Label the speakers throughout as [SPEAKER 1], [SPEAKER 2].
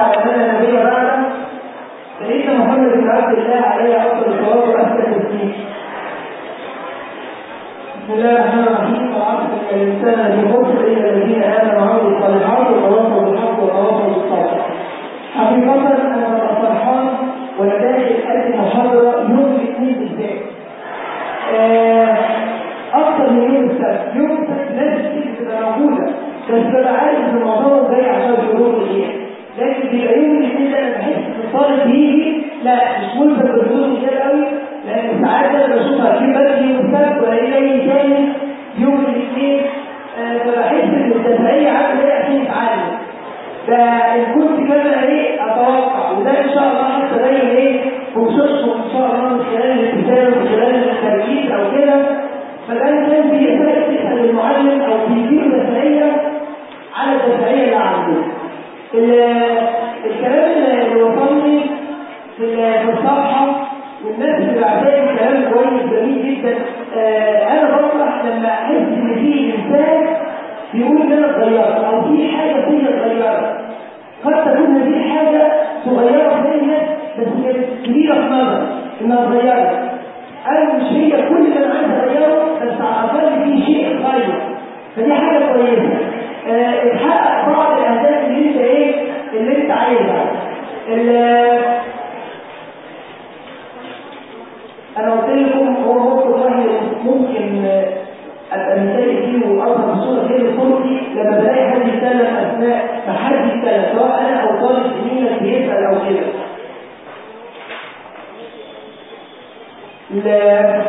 [SPEAKER 1] على من نبي بعده سيدنا محمد بن عبد الله عليه افضل الصلاه واسلم التسليم بسم الله الرحمن الرحيم وعصر الانسان في خسر الا الذين امنوا وعملوا الصالحات وتواصوا بالحق وتواصوا بالصبر حقيقه انا ببقى فرحان وانا داخل ادي محاضره يوم الاثنين بالذات اكثر من يوم السبت يوم السبت لازم تيجي تبقى موجوده بس ببقى عارف ان الموضوع جاي عشان ظروف الغياب لكن بيبقى يوم الاثنين ده انا بحس ان الطالب يجي لا مش ملزم بالظروف الغياب قوي لان ساعات انا بشوفها في بدري يوم السبت ولا جاي تاني يوم الاثنين فبحس ان الدفعيه عامله ايه عشان يتعلم فان كنت كده ايه اتوقع وده ان شاء الله حتى زي ايه بخصوصكم ان شاء الله من خلال الكتاب ومن خلال التركيز او كده فده كان بيسال تسال المعلم او بيديله دفعيه على الدفعيه اللي عنده الكلام اللي وصلني في الصفحه والناس اللي بعتها كلام كويس جميل جدا آه انا بفرح لما احس ان في انسان بيقول ان انا اتغيرت او في حاجه فيا اتغيرت قد تكون هذه حاجه صغيره فيا بس كانت كبيره في نظري انها اتغيرت انا مش هي كل اللي انا عايز اغيره بس على الاقل في شيء اتغير فدي حاجه كويسه آه اتحقق بعض الاهداف اللي انت ايه اللي انت عايزها انا قلت لكم هو ممكن والله ممكن ابقى مثالي فيه واظهر بصوره غير صورتي لما بلاقي حد يتكلم اثناء ما حد يتكلم سواء انا او طالب زميلك بيسال او كده لا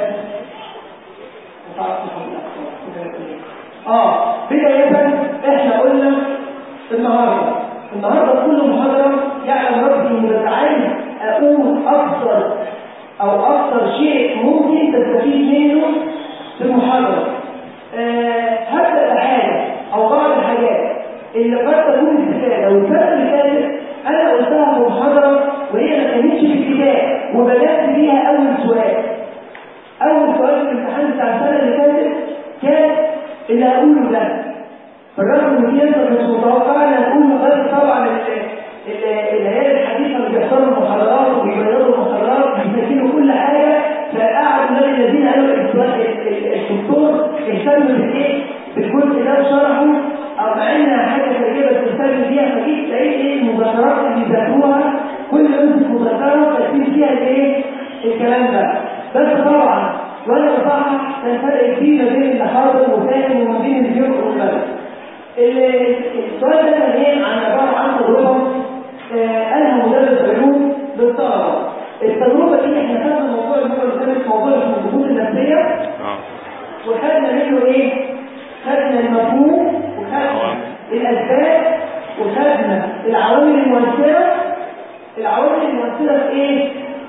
[SPEAKER 1] اه بداية احنا قلنا النهارده النهارده كل محاضرة يعلم ربي ان عايز اقول اكثر او اكثر شيء ممكن تستفيد منه في المحاضرة أه هبدأ بحاجة او بعض الحاجات اللي قد تكون استفادة والفرق اللي كانت انا قلتها في محاضرة وهي ما كانتش في الكتاب وبدأت بيها اول سؤال اول سؤال في الامتحان بتاع السنة اللي فاتت كان اللي هقوله ده بالرغم ان في ناس مش متوقعه ان اقوله بس طبعا العيال الحديثه اللي بيحضروا المحاضرات وبيغيروا المحاضرات بيسجلوا كل حاجه فقعدوا من الذين قالوا الدكتور اهتم بالايه؟ بالجزء ده وشرحه او مع انها حاجه زي كده بتستخدم فيها فاكيد تلاقي ايه المذكرات اللي بيذاكروها كل يوم مذكره كاتبين فيها الايه؟ الكلام ده بس طبعا وانا بصحح كان فرق كبير ما بين اللي حاضر وفاهم وما بين اللي بيقرا وفاهم السؤال ده كان ايه عن عباره عن تجربه قالها مدرس علوم للطلبه التجربه دي احنا خدنا موضوع اللي هو اللي موضوع الضغوط النفسيه وخدنا منه ايه؟ خدنا المفهوم وخدنا الاسباب وخدنا العوامل المؤثره العوامل المؤثره في ايه؟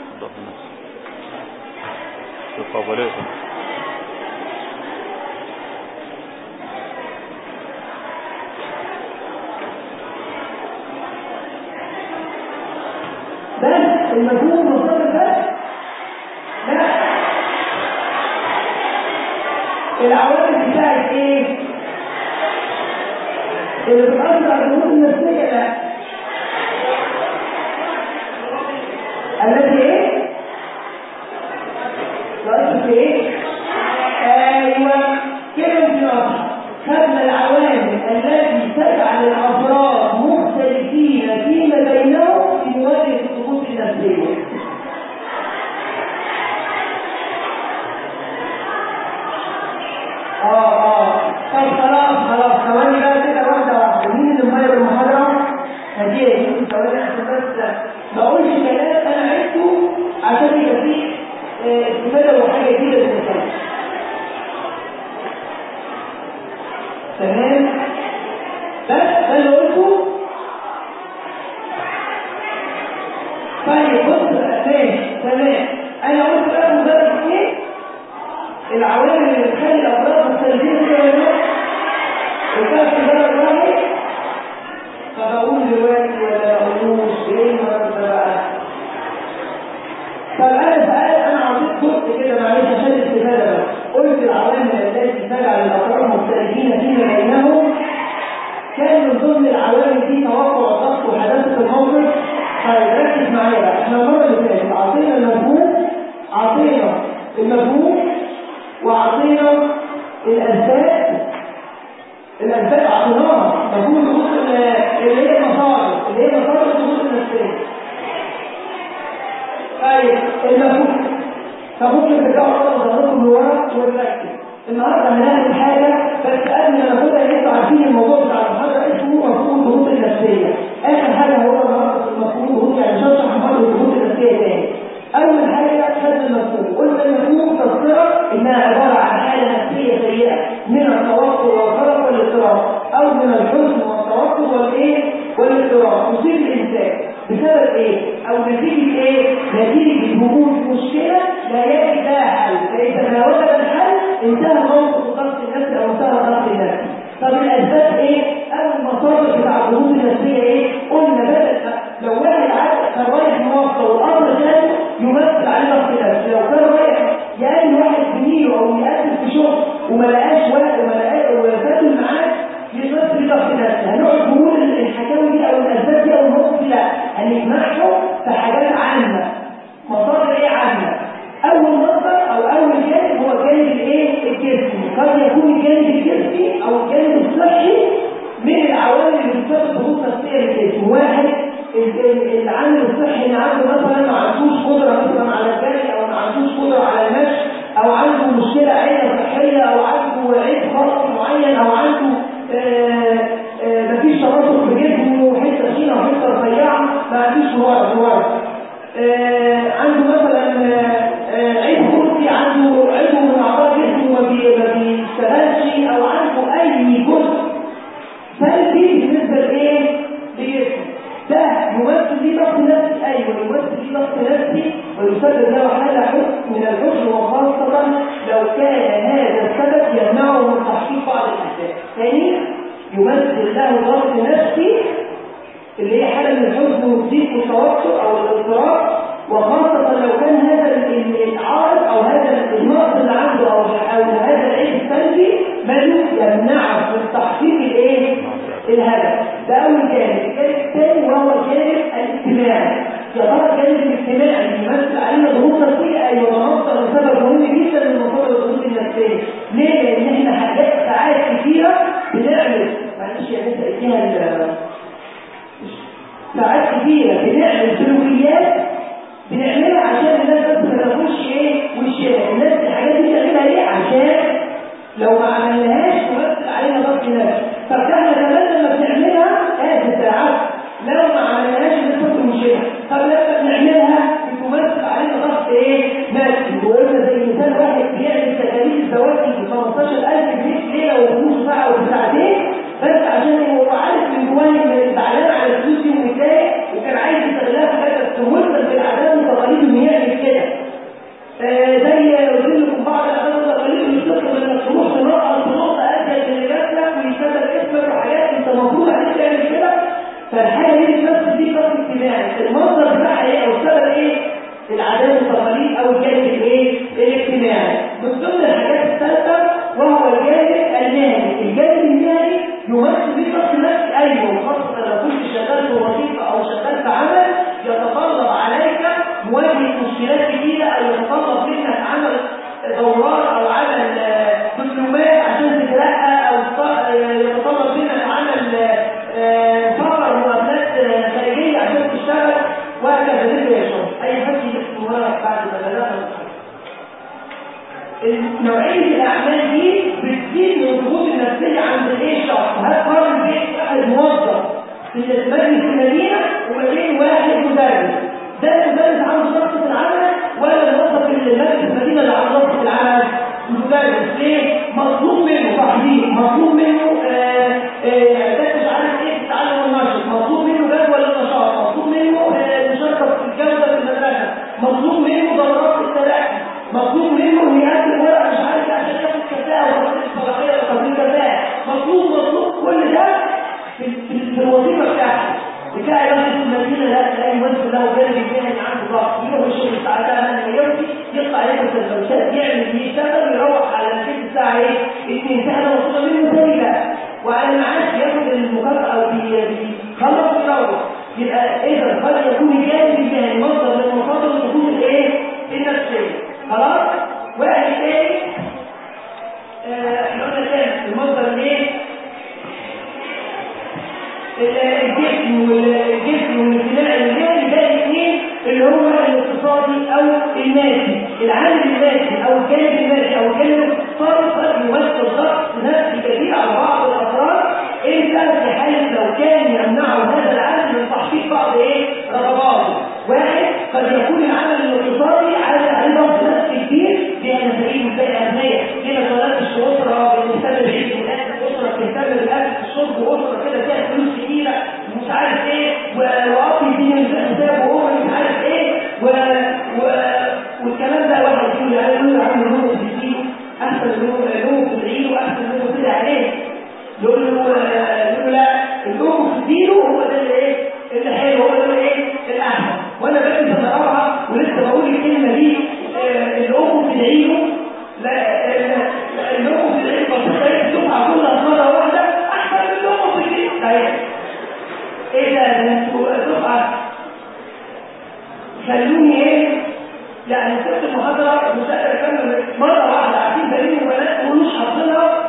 [SPEAKER 2] القابلية
[SPEAKER 1] بس المفهوم مرتبط بس لا العوامل بتاعت ايه اللي بتأثر على الضغوط النفسية لا التي ايه رأيت في ايه ايوه كده انت خدنا العوامل التي تجعل الافراد مختلفين فيما بينهم في مواجهه الضغوط النفسيه اه اه طب خلاص خلاص ثواني بقى كده واحده واحده مين اللي مغير المحاضره؟ هديه دي ثواني عشان بس ما اقولش كلام انا عرفته عشان يبقى فيه استفاده وحاجه جديده للانسان تمام بس ده اللي قلته طيب بص ماشي تمام انا قلت بقى مجرد ايه العوامل اللي بتخلي الافراد مختلفين كده ولا لا وكانت مجرد واحد طب اقول دلوقتي ولا اقولوش ايه المرض ده بقى طب انا سالت انا عطيت جزء كده معلش عشان الاستفاده بس قلت العوامل التي تجعل الافراد مختلفين فيما بينهم كان من ضمن العوامل دي توقع الضغط وحداثه الموقف المفهوم فممكن ترجعوا خطوه ظهركم لورا ونركز النهارده هنعمل حاجه بس قبل ما ناخدها لسه عارفين الموضوع بتاع المحاضره اسمه مفهوم الضغوط النفسيه اخر حاجه هو النهارده مفهوم الضغوط يعني مش هشرح محاضره الضغوط النفسيه تاني اول حاجه خدنا المفهوم قلنا المفهوم تذكره انها عباره عن حاله نفسيه سيئه من التوتر والقلق والاضطراب او من الحزن والتوتر والايه والاضطراب تصيب الانسان بسبب ايه او نتيجه ايه نتيجه وجود مشكله لا يجد لها حل فاذا ما وجد الحل انتهى موقف الضغط النفسي او انتهى الضغط النفسي طب الاسباب ايه او المصادر بتاع الضغوط النفسيه ايه قلنا بدل لو واحد عارف كان رايح مواصله والامر ده يمثل عليه ضغط نفسي لو كان رايح يقابل واحد زميله او يقابل في شغل وما لقاش وقت وما لقاش وفات الميعاد يمثل ضغط نفسي هنقعد نقول الحكاوي دي او الاسباب دي او النقط دي لا هنجمعهم في حاجات عامه مصادر ايه عامه اول مصدر او اول جانب هو الجانب الايه الجسمي قد يكون الجانب الجسمي او الجانب الصحي من العوامل اللي بتسبب ضغوط نفسيه للجسم واحد العامل الصحي اللي عنده مثلا ما عندوش قدره مثلا على الجري او ما عندوش قدره على المشي او عنده مشكله عيله صحيه او عنده عيب خاص معين او عنده مفيش تناسق في جسمه حته تخينه وحته رفيعه ما عندوش ورق عنده مثلا عيب خلقي عنده عيب من اعضاء جسمه ما بيشتغلش او عنده اي جزء سلبي بالنسبه لايه؟ لجسمه ده يمثل ليه ضغط نفسي ايوه يمثل ليه ضغط نفسي ويسبب له حاله حزن من الحزن وخاصه لو كان هذا السبب يمنعه من تحقيق بعض الاهداف. ثانيا يمثل له ضغط نفسي اللي هي حاله من الحزن والضيق والتوتر او الاضطراب وخاصه لو كان هذا العارض او هذا النقص اللي عنده او او هذا العيب السلبي بل يمنعه من تحقيق الايه؟ الهدف ده اول جانب الجانب الثاني وهو الجانب الاجتماعي يا ترى الجانب الاجتماعي يمثل علينا ضغوط نفسيه ايوه ده مصدر وسبب مهم جدا من مصادر الضغوط النفسيه ليه؟ لان احنا حاجات ساعات كتيره بنعمل معلش يا ناس اديها ساعات كتيره بنعمل سلوكيات بنعملها عشان الناس بس ما تاخدش ايه وشها الناس الحاجات دي بتعملها ليه؟ عشان لو ما عملناهاش تمثل علينا ضغط نفسي طب احنا كمان لما بنعملها اسف ساعات لو ما عملناهاش بنحط مشكله طب لما بنعملها بتمثل علينا ضغط ايه نفسي وقلنا زي مثال واحد بيعمل تكاليف الزواج ب 15000 جنيه في ليله ونص ساعه وساعتين بس عشان هو عارف من جواه ان زعلان على الفلوس دي ومتضايق وكان عايز يستغلها في حاجه تمثل بالعادات والتقاليد انه يعمل كده آه زي قلت لكم بعض العادات والتقاليد اللي بتطلب انك تروح تنقل في نقطه اديت اللي جات لك ويسبب اسمك وحاجات انت المفروض عليك تعمل كده فالحاجه دي بتمثل دي ضغط اجتماعي المصدر بتاعها ايه او السبب ايه؟ العادات والتقاليد او الجانب الايه؟ الاجتماعي من ضمن الحاجات الثالثه وهو الجانب المهني الجانب المهني يمثل دي ضغط نفسي ايوه خاصه لو كنت شغال في وظيفه او شغال في عمل يتطلب عليك مواجهه مشكلات كتيره او يتطلب منك عمل دورات او عمل دبلومات عشان تترقى او يتطلب منك عمل سفر مقابلات خارجيه عشان تشتغل وهكذا مثل يا شباب اي حد يجي ورقه بعد ما بدات نوعيه الاعمال دي بتزيد من الضغوط النفسيه عند الايه الشخص هتقارن بين واحد موظف في مجلس المدينه وما بين واحد مدرس ده المدرس عنده ضغط العمل ولا الموظف اللي مجلس المدينه اللي عنده ضغط العمل المدرس ليه؟ مطلوب منه تحضير مطلوب منه اعداد مش عارف ايه التعلم والنشر مطلوب منه جدول النشاط مطلوب منه المشاركه في الجوده في المدرسه مطلوب منه دورات التلاقي مطلوب منه انه يقدم ورقه مش عارف عشان ياخد كفاءه وتقدير الصلاحيه وتقدير كفاءه مطلوب مطلوب كل ده في, في, في الوظيفه بتاعته بتاع رئيس المدينه لا تلاقي ممثل له جانب الجانب عنده ضغط يروح الشغل الساعه 8 يمشي يطلع ياكل سندوتشات يعمل يشتغل ويروح على البيت الساعه ايه 2 ساعه مطلوبه منه تاني لا وعلى المعاش ياخد المكافاه او بيخلص ويروح يبقى اذا قد يكون الجانب الجانبي مصدر من مصادر الضغوط الايه؟ النفسيه خلاص؟ واحد تاني احنا قلنا تاني المصدر الايه؟ الجسم والجسم والاجتماع الجانبي ده الاثنين اللي هو الاقتصادي او المادي العامل المادي او الجانب المادي او الجانب الاقتصادي قد يمثل ضغط نفسي كبير على بعض الافراد الا في حاله لو كان يمنعه هذا العامل من تحقيق بعض ايه رغباته واحد قد يكون العمل الاقتصادي على عليه ضغط نفسي كبير لان سعيد زي الاغنياء هنا صلاه الاسره بتهتم بالعيد والاكل اسره بتهتم بالاكل الشرب واسره كده فيها فلوس كتيره ومش عارف ايه وقضي دين الحساب وهو مش عارف ايه و... و... والكلام ده واحد يقول يعني يقول له عم نوم في الدين احسن نوم نوم في العيد واحسن نوم كده عليه يقول له يقول له لا النوم في دينه هو ده اللي ايه اللي حلو هو ده اللي ايه الاحسن وانا بس سنه رابعه ولسه بقول الكلمه دي الام في العيد لا الام في العيد بسيطه الدفعه كلها مره واحده احسن من الام في العيد صحيح ايه ده ده انتوا دفعه خلوني ايه يعني سبت المحاضره مش قادر اكمل مره واحده قاعدين بنين وبنات ومش حاطينها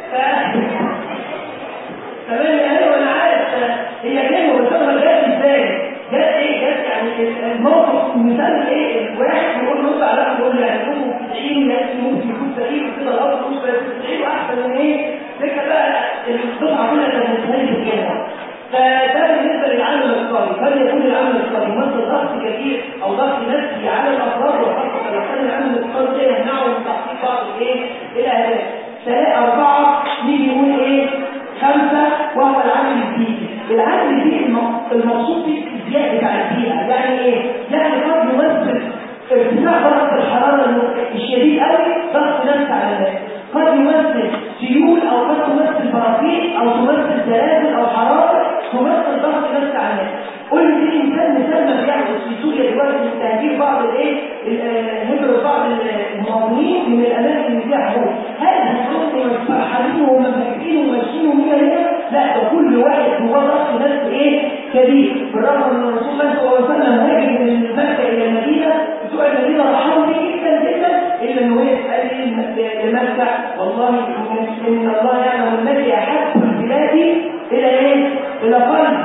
[SPEAKER 1] تمام يعني وانا عارف هي كلمه بس انا جت ازاي جت ايه جت يعني الموقف مثال ايه الواحد يقول له على يقول له يعني ممكن تدعين يعني ممكن يكون سليم كده الارض مش بس تدعين احسن من ايه لكن بقى الدفعه كلها كانت متهيئه كده فده بالنسبه للعمل الاقتصادي قد يكون العمل الاقتصادي يمثل ضغط كبير او ضغط نفسي على الافراد وخاصه لو كان العمل الاقتصادي ده يمنعه من تحقيق بعض الايه الاهداف ثلاثه اربعه نيجي نقول ايه خمسه وهو العمل البيئي العمل البيئي المقصود فيه الزياده بتاع البيئه يعني ايه؟ يعني قد يمثل ارتفاع درجه الحراره الشديد قوي ضغط نفسي على الناس قد يمثل سيول او قد تمثل براكين او تمثل زلازل او حراره تمثل ضغط نفسي على الناس قول لي في انسان مثال ما بيحدث في سوريا دلوقتي من تهجير بعض الايه هجرة بعض المواطنين من الاماكن اللي فيها حروب هل هتقول فرحانين ومبهجين وماشيين ومية هنا لا ده كل واحد هو ضغط نفسي ايه كبير بالرغم ان الرسول الله صلى الله عليه وسلم هاجر من مكه الى المدينه بتوع المدينه رحموا بيه جدا جدا الا انه وقف قال لمكه والله ان الله يعلم الذي احب البلاد الى ايه؟ الى قلب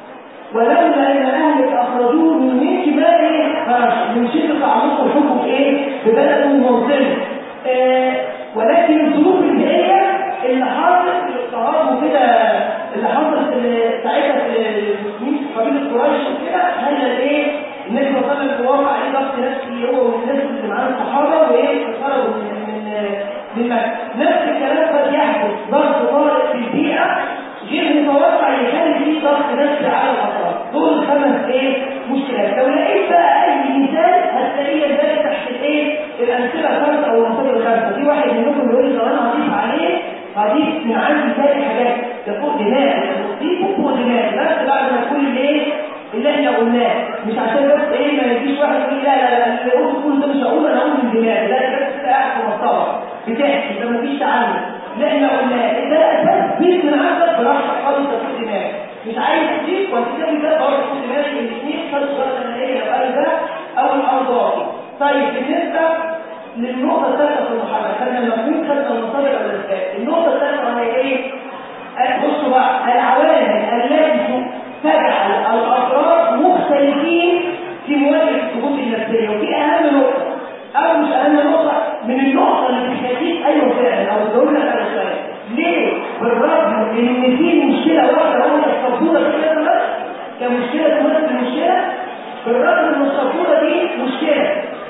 [SPEAKER 1] ولولا ان اهلك اخرجوه من ملك ما ايه خرج من شده تعلق الحكم ايه ببلده وموطنه آه ولكن الظروف البيئيه اللي حصلت في الاضطهاد وكده اللي حصلت ساعتها في المسلمين في قبيله قريش وكده خلى ايه النبي صلى الله عليه وسلم وقع عليه ضغط نفسي هو والناس اللي معاه الصحابه وايه خرجوا من من من مكه نفس الكلام قد يحدث ضغط طارئ في البيئه غير متوقع يخلي فيه ضغط نفسي على الافراد دول خمس ايه مشكلات لو لقيت بقى اي مثال هتلاقيه يندرج تحت الايه الامثله الخمسه او المصادر الخمسه في واحد منكم يقول لي طب انا هضيف عليه هضيف من عندي ثاني حاجات ده فوق دماغي تضيفه فوق دماغي بس بعد ما تقول الايه اللي احنا قلناه مش عشان بس ايه ما يجيش واحد يقول لا لا لا اللي قلت كل ده مش هقول انا هقول من دماغي لا ده بس قاعد في مصطبه بتحكي ده مفيش تعلم لا احنا قلناه ده اساس بيت من عندك براحتك خالص تفوق دماغي مش عايز تضيف وهتسوي ده برضه فوق دماغي الاثنين خالص غلط النهائيه يبقى ده او الارضاء طيب بالنسبه للنقطه الثالثه في المحاضره خدنا المفهوم خدنا المصادر والاسباب النقطه الثالثه وهي ايه؟ بصوا بقى العوامل التي تجعل الافراد مختلفين في مواجهه الضغوط النفسيه وفي اهم نقطه او مش اهم نقطه من النقطه اللي بتخليك ايوه فعلا او تقول لك انا شويه ليه بالرغم ان في مشكله واحده وهي السبوره كده بس كمشكله تمثل مشكله بالرغم ان السبوره دي مشكله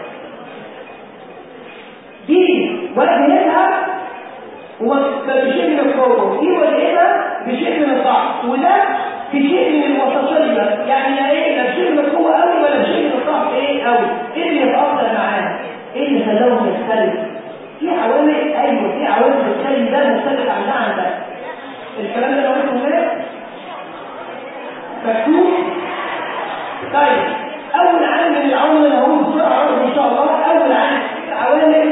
[SPEAKER 1] دي واجهتها وبشيء من القوه دي واجهتها بشيء من الضعف وده في شيء من الوسطيه يعني ايه لا بشيء من القوه قوي ولا بشيء من الضعف ايه قوي ايه اللي يتاثر معانا ايه اللي خلاهم يختلف في عوامل ايوه في عوامل بتخلي ده مختلف عن ده عن ده الكلام ده انا قلته هنا مكتوب طيب اول عامل من العوامل اللي هقول بسرعه ان شاء الله اول عامل عوامل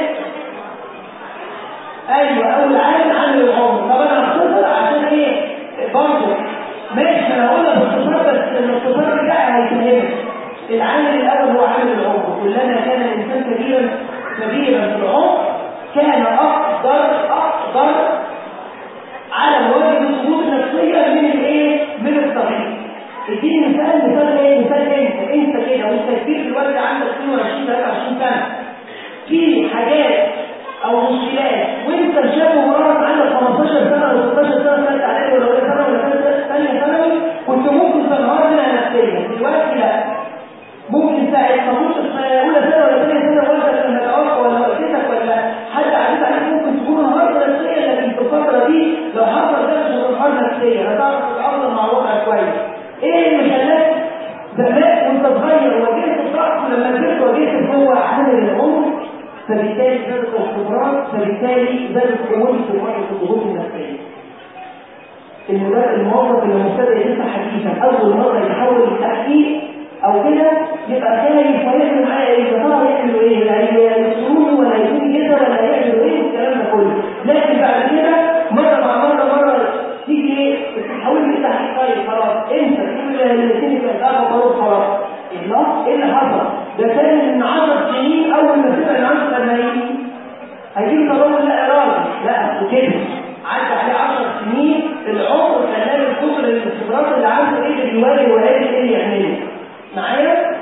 [SPEAKER 1] ايوه اول عامل عامل العمر طب انا هختصر عشان ايه برضه ماشي انا هقول لك باختصار بس الاختصار بتاعي هيفهمك العامل الاول هو عامل العمر كلما كان الانسان كبيرا كبيرا في العمر كان اقدر اقدر على مواجهه الضغوط النفسيه من الايه من الطبيعي اديني مثال مثال ايه مثال انت انت كده وانت كبير دلوقتي عندك 22 23 سنه في حاجات او مشكلات وانت شاب ومرات عندك 15 سنه ولا 16 سنه ثالثه اعدادي ولا اولى سنه ولا ثانيه ثانوي كنت ممكن تنهار منها نفسيا دلوقتي لا ممكن ساعه ما كنت في اولى سنه ولا ثانيه سنه والدك لما توفى ولا والدتك ولا حد عزيز عليك ممكن تكون انهارت نفسيا لكن في الفتره دي لو حصل ده مش هتنهار نفسيا هتعرف تتعامل مع الوضع كويس ايه اللي خلاك زمان وانت صغير واجهت الضعف ولما كبرت واجهت هو عامل العمر فبالتالي زادت الخبرات فبالتالي زادت قوتي في مواجهه الضغوط النفسيه. المدرب الموظف اللي مبتدئ لسه حديثا اول مره يتحول للتحقيق او كده يبقى خايف ويعمل معايا ايه؟ يا ترى يعملوا ايه؟ هيسروني ولا هيكون كده ولا هيعملوا ايه والكلام ده كله. لكن بعد كده مره مع مره مره تيجي ايه؟ تتحول للتحقيق طيب خلاص انت تقول الاثنين كده خلاص خلاص. الله ايه اللي حصل؟ ده كان من 10 سنين اول ما سمع العنف لما يجي هيجيب تضامن لا ارادي لا وكده عدى عليه 10 سنين العمر خلاه من كتر الخبرات اللي عنده ايه اللي بيواجه وقادر ايه اللي يعمله معايا؟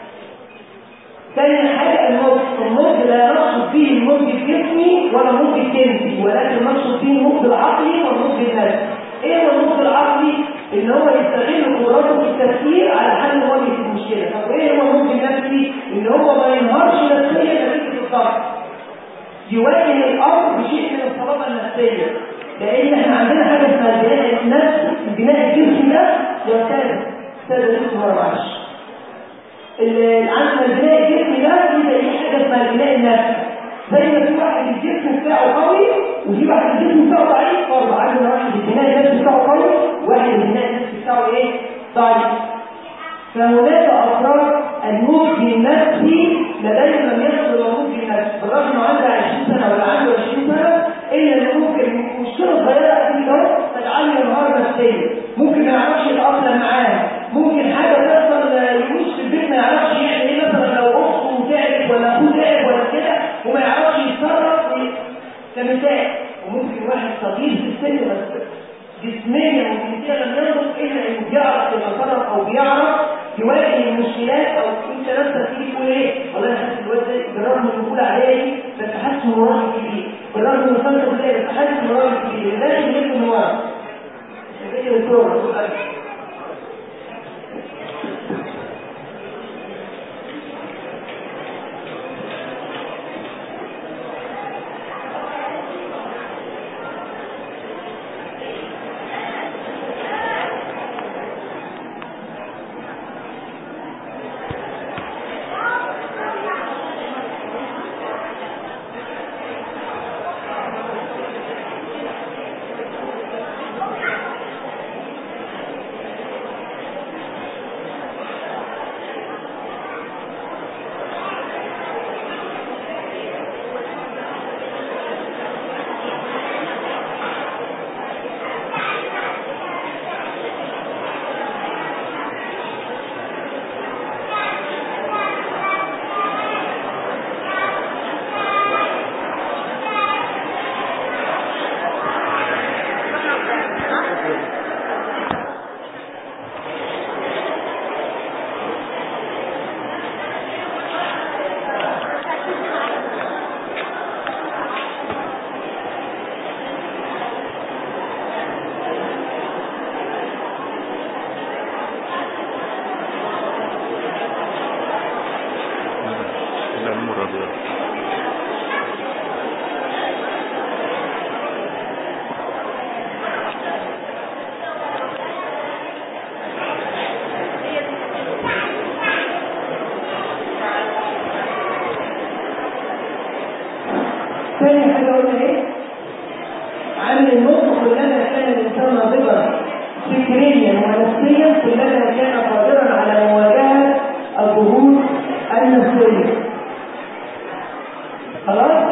[SPEAKER 1] تاني حاجة النضج، النضج لا نقصد فيه النضج الجسمي ولا النضج الجنسي ولكن نقصد فيه النضج العقلي والنضج النفسي. ايه هو النضج العقلي؟ ان هو يستغل قدراته في التفكير على حل مواجهة المشكلة. طب ايه هو النضج النفسي؟ ان هو ما ينهارش نفسيا نتيجة الضغط. يواجه الامر بشيء من الصلابة النفسية. لان احنا عندنا حاجة اسمها البناء النفسي، البناء الجسمي ده يرتد. سادة لسه ما معلش. عندنا البناء الجسمي ده في زي حاجه اسمها البناء النفسي زي ما في واحد الجسم بتاعه قوي وفي واحد الجسم بتاعه ضعيف برضه عندنا واحد البناء النفسي بتاعه قوي وواحد البناء النفسي بتاعه ايه؟ ضعيف فهناك افراد النضج النفسي لديهم لم يصل الى النضج النفسي بالرغم انه عنده 20 سنه ولا عنده 20 سنه الا ان ممكن مشكله صغيره اكيد اهو تجعله ينهار نفسيا ممكن ما يعرفش يتاقلم معاها ممكن حاجه تحصل يموت في البيت ما يعرفش يعمل ايه مثلا لو اخته تعبت ولا اخوه تعب ولا كده وما يعرفش يتصرف كمثال وممكن واحد صغير في السن بس جسميا وفكريا لم ينضج الا انه بيعرف يتصرف او بيعرف يواجه المشكلات او انت نفسك تيجي تقول ايه والله انا حاسس الواد ده بالرغم من الدخول عليا دي بس حاسس انه راجل كبير بالرغم من الفرق ده بس حاسس انه راجل كبير لازم يكون هو زي الدكتور ثاني حاجة قلنا ايه؟ عن النطق كلما كان الإنسان ناضجا فكريا ونفسيا كلما كان قادرا على مواجهة الظهور النفسية. خلاص؟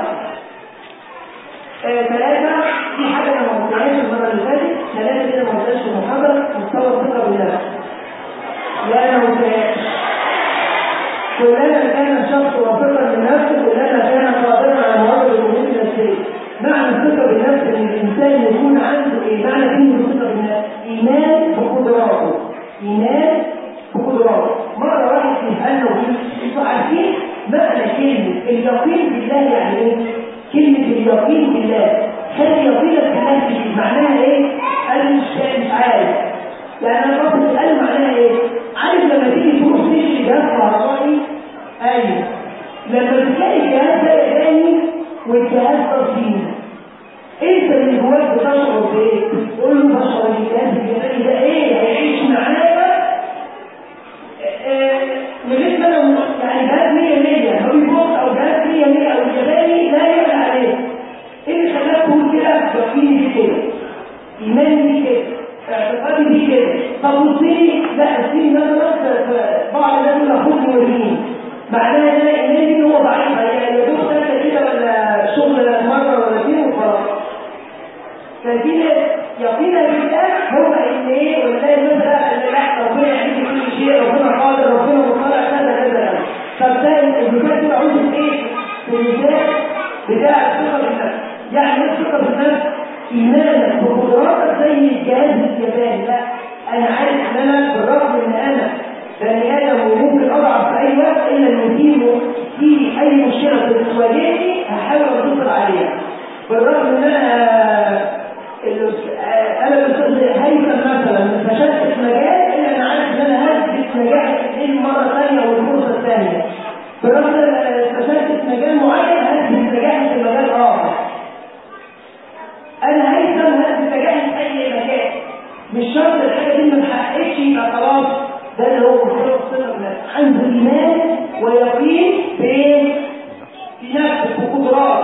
[SPEAKER 1] آه ثلاثة في حاجة أنا ما قلتهاش المرة اللي فاتت، ثلاثة كده ما قلتهاش في المحاضرة مستوى الثقة بالنفس. لا أنا ما قلتهاش. كلما كان الشخص واثقا من نفسه كلما كان قادرا على مواجهه الامور النفسيه معنى الثقه بالنفس ان الانسان يكون عنده ايه معنى كلمه الثقه بالنفس ايمان بقدراته إيمان بقدرات مرة واحد يسألنا ويقول انتوا عارفين معنى كلمة اليقين بالله يعني ايه؟ كلمة اليقين بالله هل يقينك بالله دي معناها ايه؟ أنا مش مش عارف يعني أنا بس بسأل معناها ايه؟ عارف لما تيجي تروح تشتري جهاز كهربائي أيوه لما تلاقي الجهاز ده ياباني والجهاز تصيني انت اللي جواك بتشعر بايه؟ تقول له بشعر ان الجهاز الياباني ده ايه؟ هيعيش معايا لغايه ما لو يعني جهاز 100 100 هو يبص او جهاز 100 100 او الياباني لا يعلى عليه ايه اللي خلاك تقول كده؟ يقيني دي كده ايماني دي كده اعتقادي دي كده طب والصيني لا الصيني مثلا بعض الناس يقول لك خد وريني معناها ان انا ايماني دي هو ضعيف يعني يا دوب ثلاثه كده ولا شغل مره ولا اثنين وخلاص فدي يقينا بالله هو ان ايه ولا مثلا ان لا ربنا يعمل كل شيء ربنا قادر ربنا مطلع كذا كذا كذا طب ده المثال كده عاوز ايه؟ في المثال بتاع الثقه بالنفس يعني ايه الثقه بالنفس؟ ايمانك بقدراتك زي الجهاز الياباني لا انا عارف ان انا بالرغم ان انا بني ادم وممكن اضعف في اي وقت الا ان في في اي مشكله بتواجهني هحاول اتصل عليها بالرغم ان انا انا الاستاذ هيثم مثلا فشلت في مجال الا انا عارف ان انا هثبت نجاحي في مره ثانيه والفرصه الثانيه بالرغم ان فشلت في مجال معين هثبت نجاحي في مجال اخر انا هيثم هثبت نجاحي في اي مكان مش شرط الحاجه دي ما اتحققتش يبقى خلاص ده اللي هو مجرد صفه بنفس عنده ايمان ويقين في في نفسه وقدراته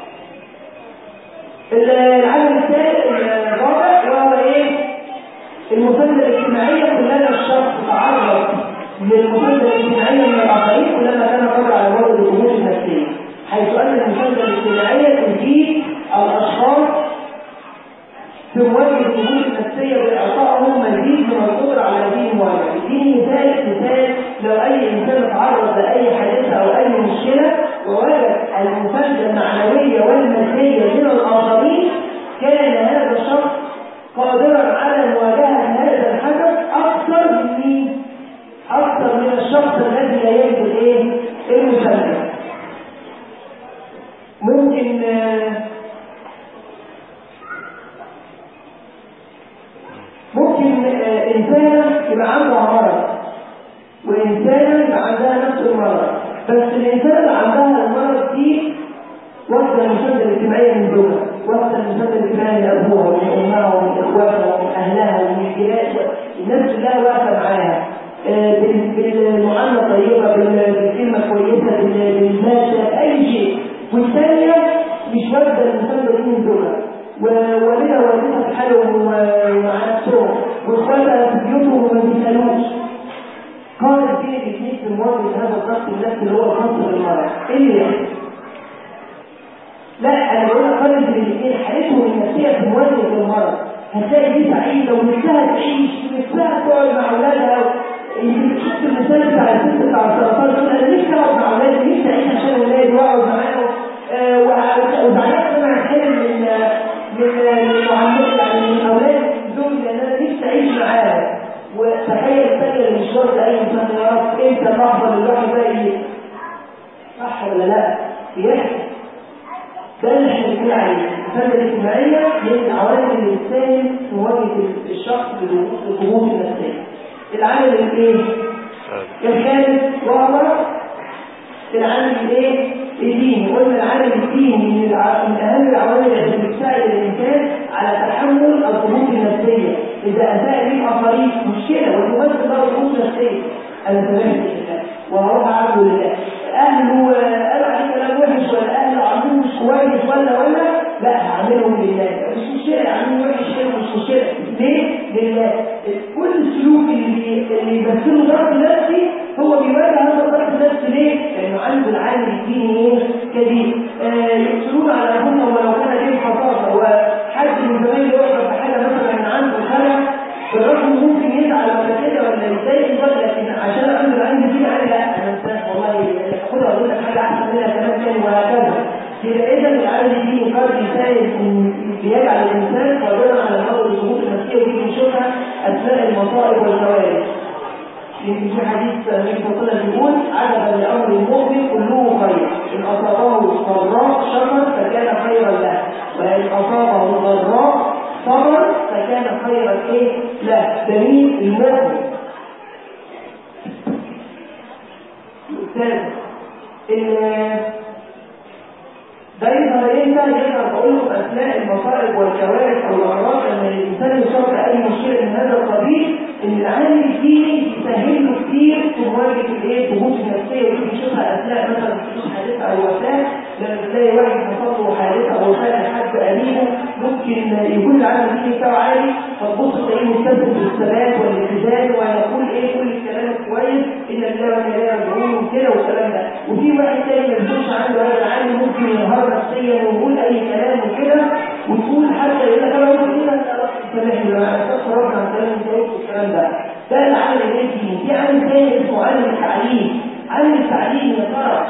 [SPEAKER 1] العامل الثالث الرابع وهو ايه؟ المساندة الاجتماعية كلما الشخص تعرض للمساندة الاجتماعية من الآخرين كلما كان قادر على وضع الأمور النفسية حيث أن المساندة الاجتماعية تزيد الأشخاص في مواجهة الأمور النفسية بإعطائهم مزيد من القدرة على هذه المواجهة. اديني مثال مثال لو أي إنسان تعرض لأي حادثة أو أي مشكلة ووجد المساندة المعنوية والمادية من الآخرين كان هذا الشخص قادرا على مواجهة هذا الحدث أكثر من مين؟ أكثر من الشخص الذي لا يجد الإيه؟ المساندة. ممكن ممكن إنسانة يبقى عندها مرض وإنسانة يبقى عندها نفس المرض بس الإنسان اللي عندها المرض دي واخدة المساندة الاجتماعية من زوجها واخدة المساندة الاجتماعية من أبوها ومن أمها ومن إخواتها ومن أهلها ومن الجيران الناس كلها واقفة معاها بالمعاملة طيبة بالكلمة كويسة بالمادة بأي شيء والثانية مش واخدة المساندة دي من زوجها ووالدها والدتها في حالهم ومع نفسهم واخواتها في بيوتهم وما بيسالوش قارن بين الاثنين في مواجهه هذا الضغط النفسي اللي هو الخاص بالمرض ايه اللي يحصل؟ لا انا بقول لك قارن بين الاثنين حالتهم النفسيه في مواجهه المرض هتلاقي دي سعيده ونفسها تعيش ونفسها تقعد مع اولادها شفت المثال بتاع الست بتاع السرطان تقول انا نفسي اقعد مع اولادي نفسي اعيش عشان اولادي واقعد معاهم وزعلان انا حلم من من المعاملات يعني من اولاد زوجي لان انا نفسي اعيش معاها وتخيل الثانيه اللي مش واخده اي انسان يا رب امتى اللحظه اللي الواحد بقى صح ولا لا؟ يحصل ده اللي احنا بنقول عليه الفرق الاجتماعيه من العوامل اللي بتساهم في مواجهه الشخص بالضغوط النفسيه. العامل الايه؟ الخامس وهو العامل الايه؟ الديني قلنا العامل الديني من, الع... من اهم العوامل التي بتساعد الانسان على تحمل الضغوط النفسيه اذا اساء لي اخرين مشكله وتمثل له ضغوط نفسيه انا تمام لله وهروح اعبد لله اهله قالوا عليه كلام وحش ولا اهله عاملين مش كويس ولا ولا لا هعملهم لله مش مشكله عاملين وحش كده مش مشكله ليه؟ لله كل السلوك اللي اللي يمثله ضغط نفسي هو بيواجه هذا الضغط النفسي ليه؟ لانه عنده العامل الديني ايه؟ كبير آه يقتلون على ابونا ولو كان ليه حصافه وحد من زمان يقرا في حاجه مثلا من عنده سنه بالرغم ممكن يزعل ولا كده ولا يتضايق ولا لكن عشان عنده عندي دين انا لا انا انسان والله خدها اقول لك حاجه احسن منها كمان تاني وهكذا يبقى اذا العامل الديني قد يساعد بيجعل الانسان قادرا على نقل الضغوط النفسيه ودي بنشوفها اثناء المصائب والكوارث يمكن في حديث النبي صلى الله عليه وسلم بيقول عجبا لامر المؤمن كله خير ان اصابه سراء شكر فكان خيرا له وان اصابه ضراء صبر فكان خيرا ايه له دليل المؤمن الاستاذ ان ده يظهر امتى يقدر اقول لكم اثناء المصائب والكوارث او الامراض لما الانسان يصاب باي مشكله من هذا القبيل ان العامل الديني يسهل له كتير في مواجهه الايه الضغوط النفسيه اللي بيشوفها اثناء مثلا خصوص حادثه او وفاه لما تلاقي واحد حصل له حادثه او وفاه لحد قريبه ممكن يكون العامل الديني بتاعه عالي فتبص تلاقيه ملتزم بالثبات والالتزام ويقول ايه كل الكلام كويس ان الله وانا اليه راجعون وكده والكلام ده وفي واحد تاني ما يكونش عنده هذا العامل ممكن ينهار نفسيا ويقول اي كلام وكده وتقول حتى يقول لك انا قلت كده سامحني انا استغفر ربنا عن كلام انت قلت الكلام ده ده العامل الانسي في عامل تاني اسمه عامل التعليم عامل التعليم يا ترى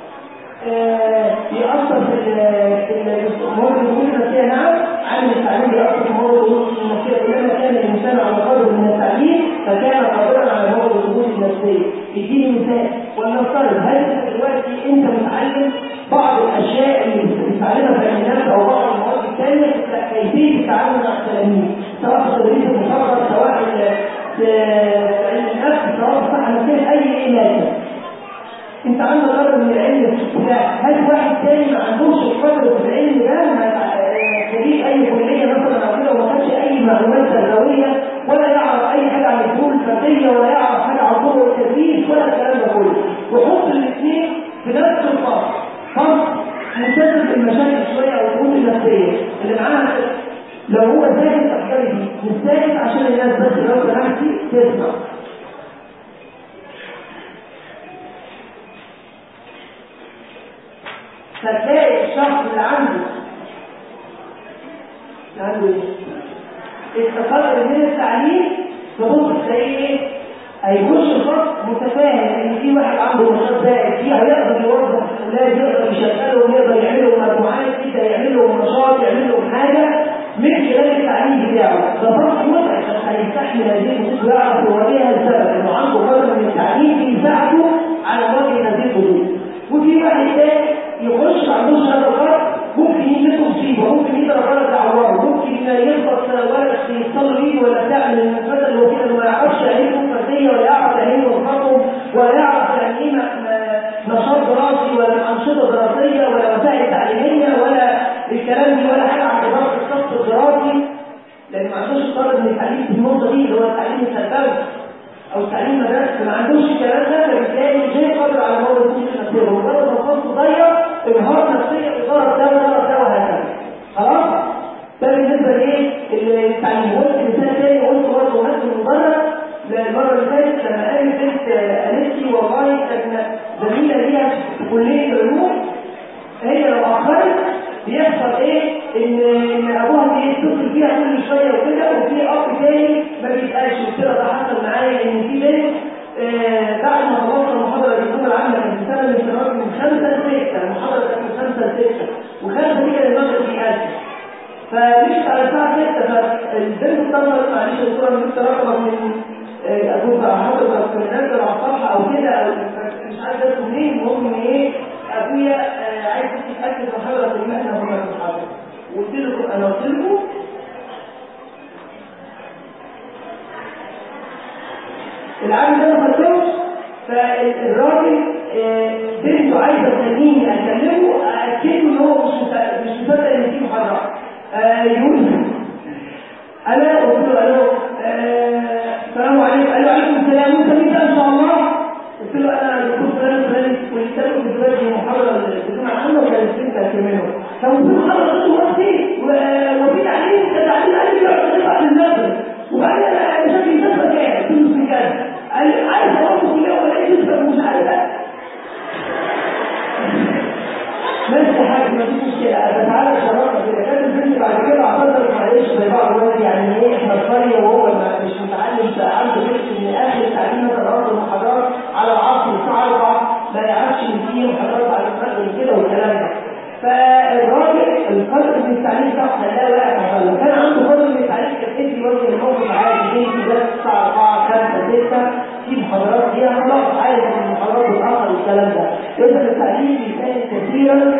[SPEAKER 1] بيأثر في المواد الدروس النفسية نعم عامل التعليم بيأثر في مواد الدروس النفسية كلما كان الإنسان على قدر من التعليم فكان قادرا على مواد الدروس النفسية اديني مثال ولنفترض هل دلوقتي أنت متعلم بعض الأشياء اللي بتتعلمها في النفس أو بعض المواد الثانية كيفية التعامل مع التلاميذ سواء في تدريس المحاضرة سواء في علم النفس سواء في الصحة النفسية أي علاج انت عندك قدر من العلم لا هل واحد تاني ما عندوش القدر من العلم ده خريج اي كليه مثلا او كده وما خدش اي معلومات تربويه ولا يعرف اي حاجه عن الفنون الفرديه ولا يعرف حاجه عن طرق التدريس ولا الكلام ده كله وحط الاثنين في نفس الفصل فصل ملتزم بالمشاكل شويه او الامور النفسيه اللي معاها لو هو ساكت افكاري دي مش ساكت عشان الناس بس لو سمحتي تسمع فتلاقي الشخص اللي عنده عنده ايه؟ استقرار من التعليم تبص تلاقيه ايه؟ هيخش فصل متفاهم ان في واحد عنده نشاط زائد فيه هيقدر يوظف الاولاد يقدر يشغلهم يقدر يعمل لهم مجموعات كده يعمل لهم نشاط يعمل لهم حاجه من خلال التعليم بتاعه ده فصل متعب عشان هيستحمل هذه النصوص ويعرف يواجهها السبب انه عنده قدر من التعليم يساعده على مواجهه هذه الحدود وفي واحد تاني يخش ما عندوش هذا الغرض ممكن يجي مصيبه ممكن يضرب ولد يعوره ممكن يخبط ولد يصلي بيه ولا تعمل المثل اللي هو كده ما يعرفش يعني ايه فرديه ولا يعرف يعني ايه وظيفتهم ولا يعرف يعني ايه نشاط دراسي ولا انشطه دراسيه ولا وسائل تعليميه ولا الكلام دي ولا حاجه عن اداره الشخص الدراسي لان ما عندوش قدر من التعليم في النقطه دي اللي هو التعليم السلبي او التعليم مدرسي ما عندوش الكلام ده فبالتالي غير قادر على موضوع الفلوس النفسيه ومجرد ما الفصل ضيق انهار نفسيا اداره ده واداره ده وهكذا خلاص ده بالنسبه لايه التعليم قلت مثال تاني قلت برضه نفس المبرر المره اللي فاتت لما قالت بنت قالت لي والله كانت زميله ليها في كليه العلوم هي لو اخرت بيحصل ايه ان ان ابوها بيتصل فيها كل شويه وكده وفي اب تاني ما بيبقاش وكده ده حصل معايا ان في بنت آه بعد ما خلصنا المحاضره الدكتوره العامه كانت سنه من السنوات من خمسه لسته المحاضره كانت من خمسه لسته وخمسه دي كان المغرب بيأذن فمشت على الساعه 6 فالبنت اتصلت معلش يا دكتوره انا لسه رقمك من ابوك حضرتك منزل على الصفحه او كده او مش عارف ده منين المهم ان ايه ابويا آه عايز تتاكد من حضرتك ان احنا هنا في الحضره قلت لكم انا قلت لكم العامل ده ما خدتوش فالراجل بنته عايزه تخليني اكلمه اكده ان هو مش مش مصدق ان في محاضره يقول انا قلت له الو السلام عليكم قال له عليكم السلام وانت مين ان شاء الله قلت له انا دكتور فلان فلان قلت له في دلوقتي محاضره بدون عنه وكانت بنت اكلمه فقلت له محاضره قلت له وقتي وفي تعليم تعليم قال لي يقعد يطلع في المغرب وبعدين انا شكلي مسافه كام قلت له في كام قال لي عايز اروح كليه ولا ايه تسبق مش عارف ماشي يا حاج ما فيش مشكله انا تعالى شرطه كده كانت البنت بعد كده اعتذرت معلش زي بعض الولاد يعني ايه احنا في قريه وهو مش متعلم عنده فكره ان اخر التعليم مثلا ارض المحاضرات على العصر الساعه 4 ما يعرفش ان في محاضرات على المغرب كده والكلام ده فالراجل القدر من التعليم بتاعه خلاه واقع لو كان عنده قدر من التعليم كان ادي وجه الموقف عادي بيجي بس الساعه 4 5 6 في محاضرات فيها خلاص عايز المحاضرات تتاخر والكلام ده اذا التعليم بيساعد كثيرا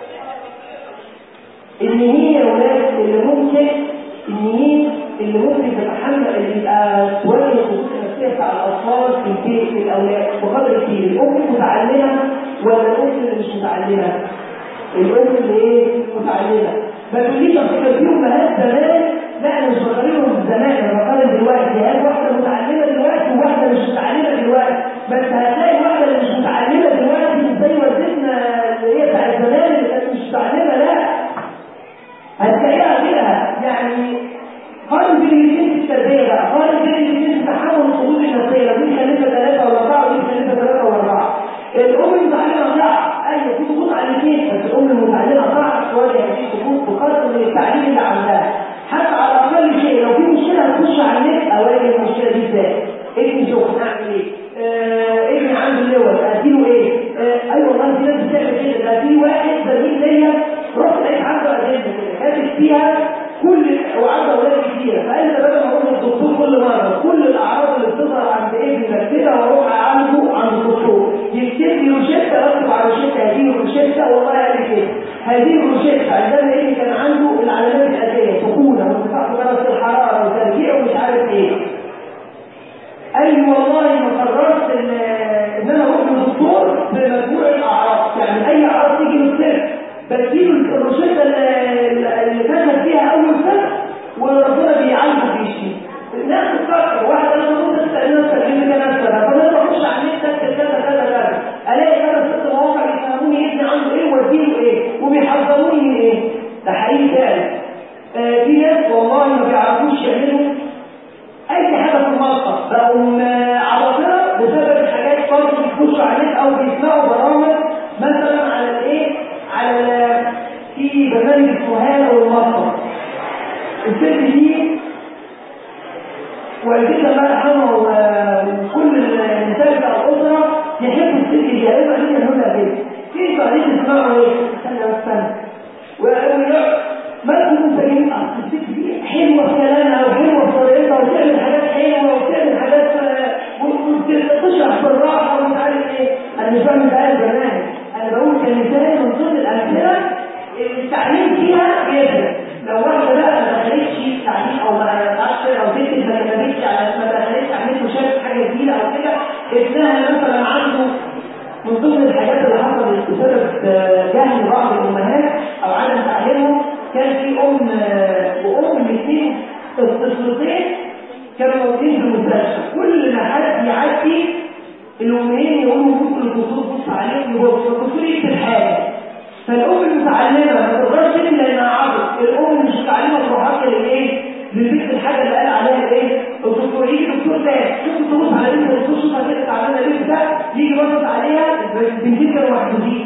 [SPEAKER 1] ان هي يا ولاد اللي ممكن ان هي اللي ممكن تتحمل اللي يبقى تواجه الخصوص النفسيه بتاع الاطفال في البيت في الاولاد بقدر كبير الام المتعلمه ولا الام اللي مش متعلمه؟ الام اللي ايه؟ متعلمه ما تقوليش اصل في امهات زمان لا انا مش بقارنهم زمان انا بقارن دلوقتي هل واحده متعلمه دلوقتي وواحده مش متعلمه دلوقتي بس هتلاقي واحده اللي مش متعلمه دلوقتي مش زي والدتنا اللي هي بتاعت زمان اللي كانت مش متعلمه لا هتلاقيها كده يعني قارن بين الاثنين في التربيه بقى قارن بين الاثنين في تحمل الضغوط النفسيه لو دي خليتها ثلاثه ولا اربعه ودي خليتها ثلاثه ولا اربعه الام المتعلمه صعب ايوه في ضغوط على الاثنين بس الام المتعلمه صعب تواجه هذه الضغوط بقدر من التعليم اللي عندها حتى على اقل شيء لو في مشكله هتخش على النت اواجه المشكله دي ازاي؟ ابني شغل اعمل ايه؟ آه ابني عنده اللوز اديله ايه؟ آه ايوه والله في ناس بتعمل كده ده في واحد زميل ليا رحت لقيت عنده اجنده كده كاتب فيها كل وعنده اولاد كتيره فقال لي بدل ما اروح للدكتور كل مره كل الاعراض اللي بتظهر عند ابني كده واروح اعالجه عند الدكتور يكتب لي روشته اكتب على روشته هذه الروشته والله قال لي كده هذه الروشته عندما ابني كان عنده العلامات الاساسيه سخونه وارتفاع في درجه الحراره وترجيع ومش عارف ايه قال لي والله ما قررت ان ان انا اروح للدكتور بمجموع الاعراض يعني اي اعراض تيجي من السر بديله الروشته اللي كتب فيها اول سنه وربنا بيعالجه بيشفي الناس تفكر واحد انا بقول تسال نفسك ان كان نفسك فانا بخش على النت اكتب كذا كذا كذا الاقي خمس ست مواقع بيفهموني ابني عنده ايه واديله ايه وبيحذروني من ايه ده حقيقي فعلا آه في ناس والله ما بيعرفوش يعملوا اي حاجه في المطبخ بقوا عباطره بسبب الحاجات برضه بيخشوا على النت او بيسمعوا برامج مثلا على الايه على في برنامج الكهانه والمطبخ الست دي والدتها الله يرحمها وكل النساء بتاع الاسره يحبوا الست دي يقولوا عليها نقولها كده في طريقه اسمها ايه؟ استنى استنى ما تكونوا فاهمين اصل الست دي حلوه في كلامها وحلوه في طريقتها وبتعمل حاجات حلوه وبتعمل حاجات وبتشرح بالراحه ومش عارف ايه انا مش بعمل بقى البرنامج انا بقول كمثال من ضمن الامثله التعليم فيها بيفرق لو واحده بقى ما دخلتش تعليم او ما تعرفش او بنت ما كملتش على ما دخلتش عملت مشاركه حاجه جديده او كده ابنها مثلا عنده من ضمن الحاجات اللي حصلت بسبب جهل بعض الامهات او عدم تعليمهم كان في ام وام الاثنين الطفلتين كانوا موجودين في المستشفى كل ما حد يعدي الامين يقولوا ممكن الدكتور بص عليهم يبص الدكتور يكتب حاجه فالام المتعلمه ما تقدرش تكتب لانها عبط الام مش متعلمه تروح للايه للبنت الحاجه اللي قال عليها الايه الدكتور يجي دكتور تاني شوف تبص على بنت الدكتور شوفها كده تعبانه ليه ده يجي يبص عليها البنتين كانوا محدودين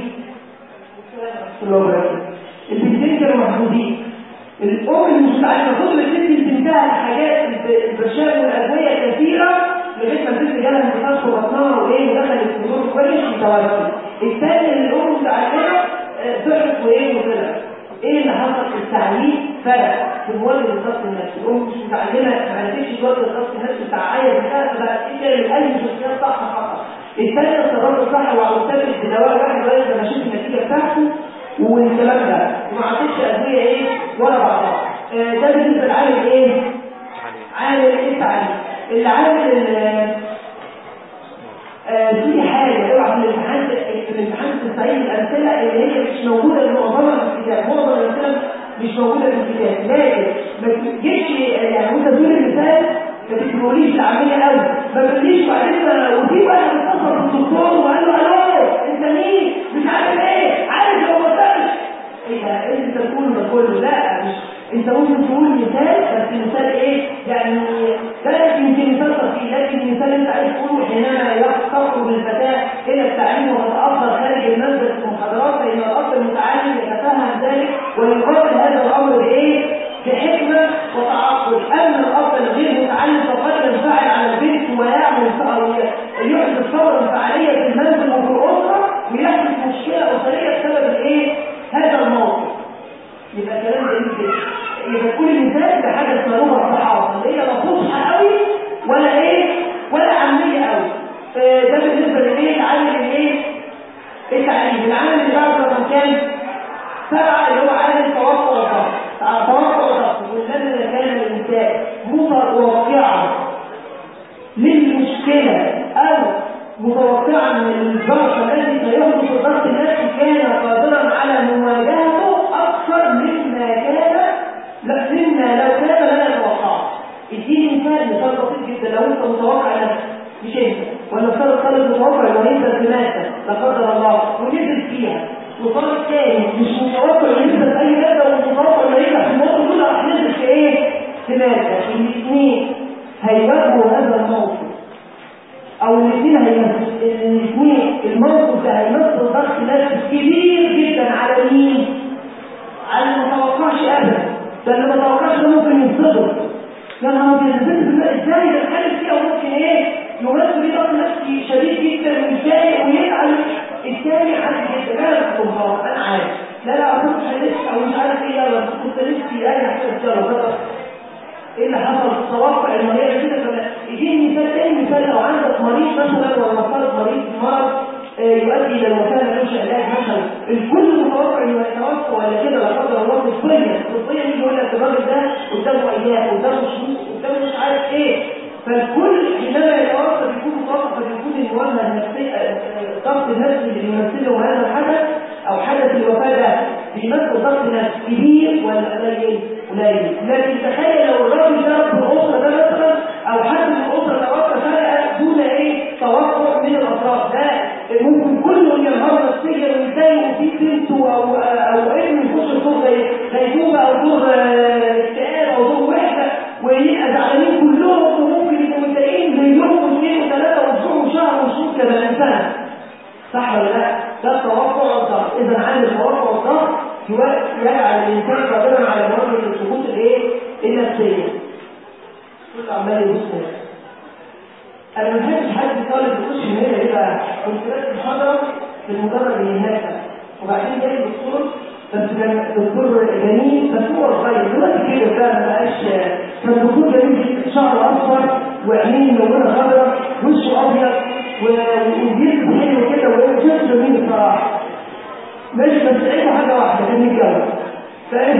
[SPEAKER 1] البنتين كانوا محدودين الام المتعلمه فضلت تدي لبنتها الحاجات البرشام والادويه كثيره لغايه ما البنت جالها انتفاخ في بطنها وايه ودخلت في دور كويس وتوفت الثاني اللي الام المتعلمه ضعف وايه وطلع ايه اللي حصل في التعليم فرق في مواجهه الضغط النفسي الام مش متعلمه ما عرفتش تواجه الضغط النفسي بتاع عيا بتاعها فبقت ايه تعمل اي شخصيات صح خطا الثانيه التصرف الصح وعلى مستوى الدواء واحد لغايه ما شاف النتيجه بتاعته والكلام ده وما عطيتش ادويه ايه ولا بعضها آه ده بالنسبه لعامل ايه؟ عامل ايه التعليم؟ العامل آه في حاجه اوعى في الامتحان في الامتحان تستعين الامثله اللي هي مش موجوده في معظمها في الكتاب معظم الامثله مش موجوده في الكتاب لكن ما تجيش يعني وانت تقول المثال ما تكتبوليش العمليه قوي ما تقوليش بعدين وفي واحد اتصل بالدكتور وقال له الو انت مين؟ مش عارف ايه عارف لو ما قلتش ايه ده انت تقول ده كله لا مش انت ممكن تقول مثال بس مثال ايه يعني لا يمكن مثال تفصيل لكن مثال انت عايز تقوله حينما تخرج الفتاه الى التعليم وتتاثر خارج المنزل في المحاضرات فان الاب المتعلم يتفهم ذلك ويقابل هذا الامر بايه؟ بحكمه وتعقل اما الاب الغير متعلم فقد ينفعل على البنت ويعمل يحدث ثوره فعاليه في المنزل وفي الاسره ويحدث مشكله اسريه بسبب الايه؟ هذا الموقف يبقى كلام جميل جدا يبقى كل مثال بحاجه اسمها لغه الصحافه اللي هي لا فصحى قوي ولا ايه ولا عاميه قوي عامل الايه التعليم العامل اللي بعده رقم كام سبعه اللي هو عامل التوقع والضغط التوقع والضغط والذي كان الانسان متوقعا للمشكله او متوقعا من الظرف الذي سيحدث الضغط النفسي كان قادرا على مواجهته اكثر مما كان لا مما لو كان لا يتوقعه اديني مثال مثال بسيط جدا لو انت متوقع نفسك مش انت ولا فرد طالب متوقع انه ينزل في ماده لا قدر الله ونزل فيها وطالب تاني مش متوقع ينزل في اي ماده ومتوقع انه ينجح في الموضوع دول راح نزل في ايه؟ في ماده الاثنين هيواجهوا هذا الموقف او الاثنين الاثنين الموقف ده هيمثل ضغط نفسي كبير جدا على مين؟ على اللي ما توقعش ابدا ده اللي ما توقعش ده ممكن ينصدم يا نهار ابيض ازاي ده الحاله فيها ممكن ايه يمثل بيه ضغط نفسي شديد جدا ويتضايق ويزعل الثاني عادي جدا لا لا تكون انا عارف لا لا اكون حلفت او مش عارف ايه يلا كنت نفسي اي حاجه يلا ايه اللي حصل في التوقع المريض كده يجيني مثال تاني مثال لو عندك مريض مثلا ولا نفترض مريض مرض يؤدي الى الوفاه ملوش علاج مثلا الكل متوقع انه يتوفى ولا كده لا قدر الله طبيا طبيا يجي يقول لك الراجل ده قدامه ايام قدامه شهور قدامه مش عارف ايه فالكل حينما يتوفى بيكون متوقع فبيكون المواجهه النفسيه الضغط النفسي اللي بيمثله هذا الحدث او حدث الوفاه ده بيمثل ضغط نفسي كبير ولا قليل؟ قليل لكن تخيل لو الراجل ده في الاسره ده مثلا او حد من الاسره توفى فجاه دون ايه توقع من الاطراف ده ممكن كله ينهار نفسيا ويتضايق وفي بنته او او ابنه يخش دور زي غيبوبه او دور اكتئاب او دور وحده ويبقى زعلانين كلهم وممكن يبقوا متضايقين زيهم واثنين وثلاثه واسبوع وشهر وشهور كمان سنه صح ولا لا؟ ده التوقع والضغط اذا عند التوقع والضغط يجعل الانسان قادرا على مواجهه الضغوط الايه؟ النفسيه. كل عمال يبص انا ما بحبش حد طالب يخش من هنا ليه بقى؟ كنت بس محاضره في المدرج اللي هناك وبعدين جاي الدكتور بس كان دكتور جميل بس هو صغير دلوقتي كده بقى ما بقاش كان دكتور جميل جدا شعره اصفر وعينيه ملونه خضراء وشه ابيض وجلد حلو كده وشكله جميل الصراحه ماشي بس عيبه حاجه واحده كان متجوز فاهم؟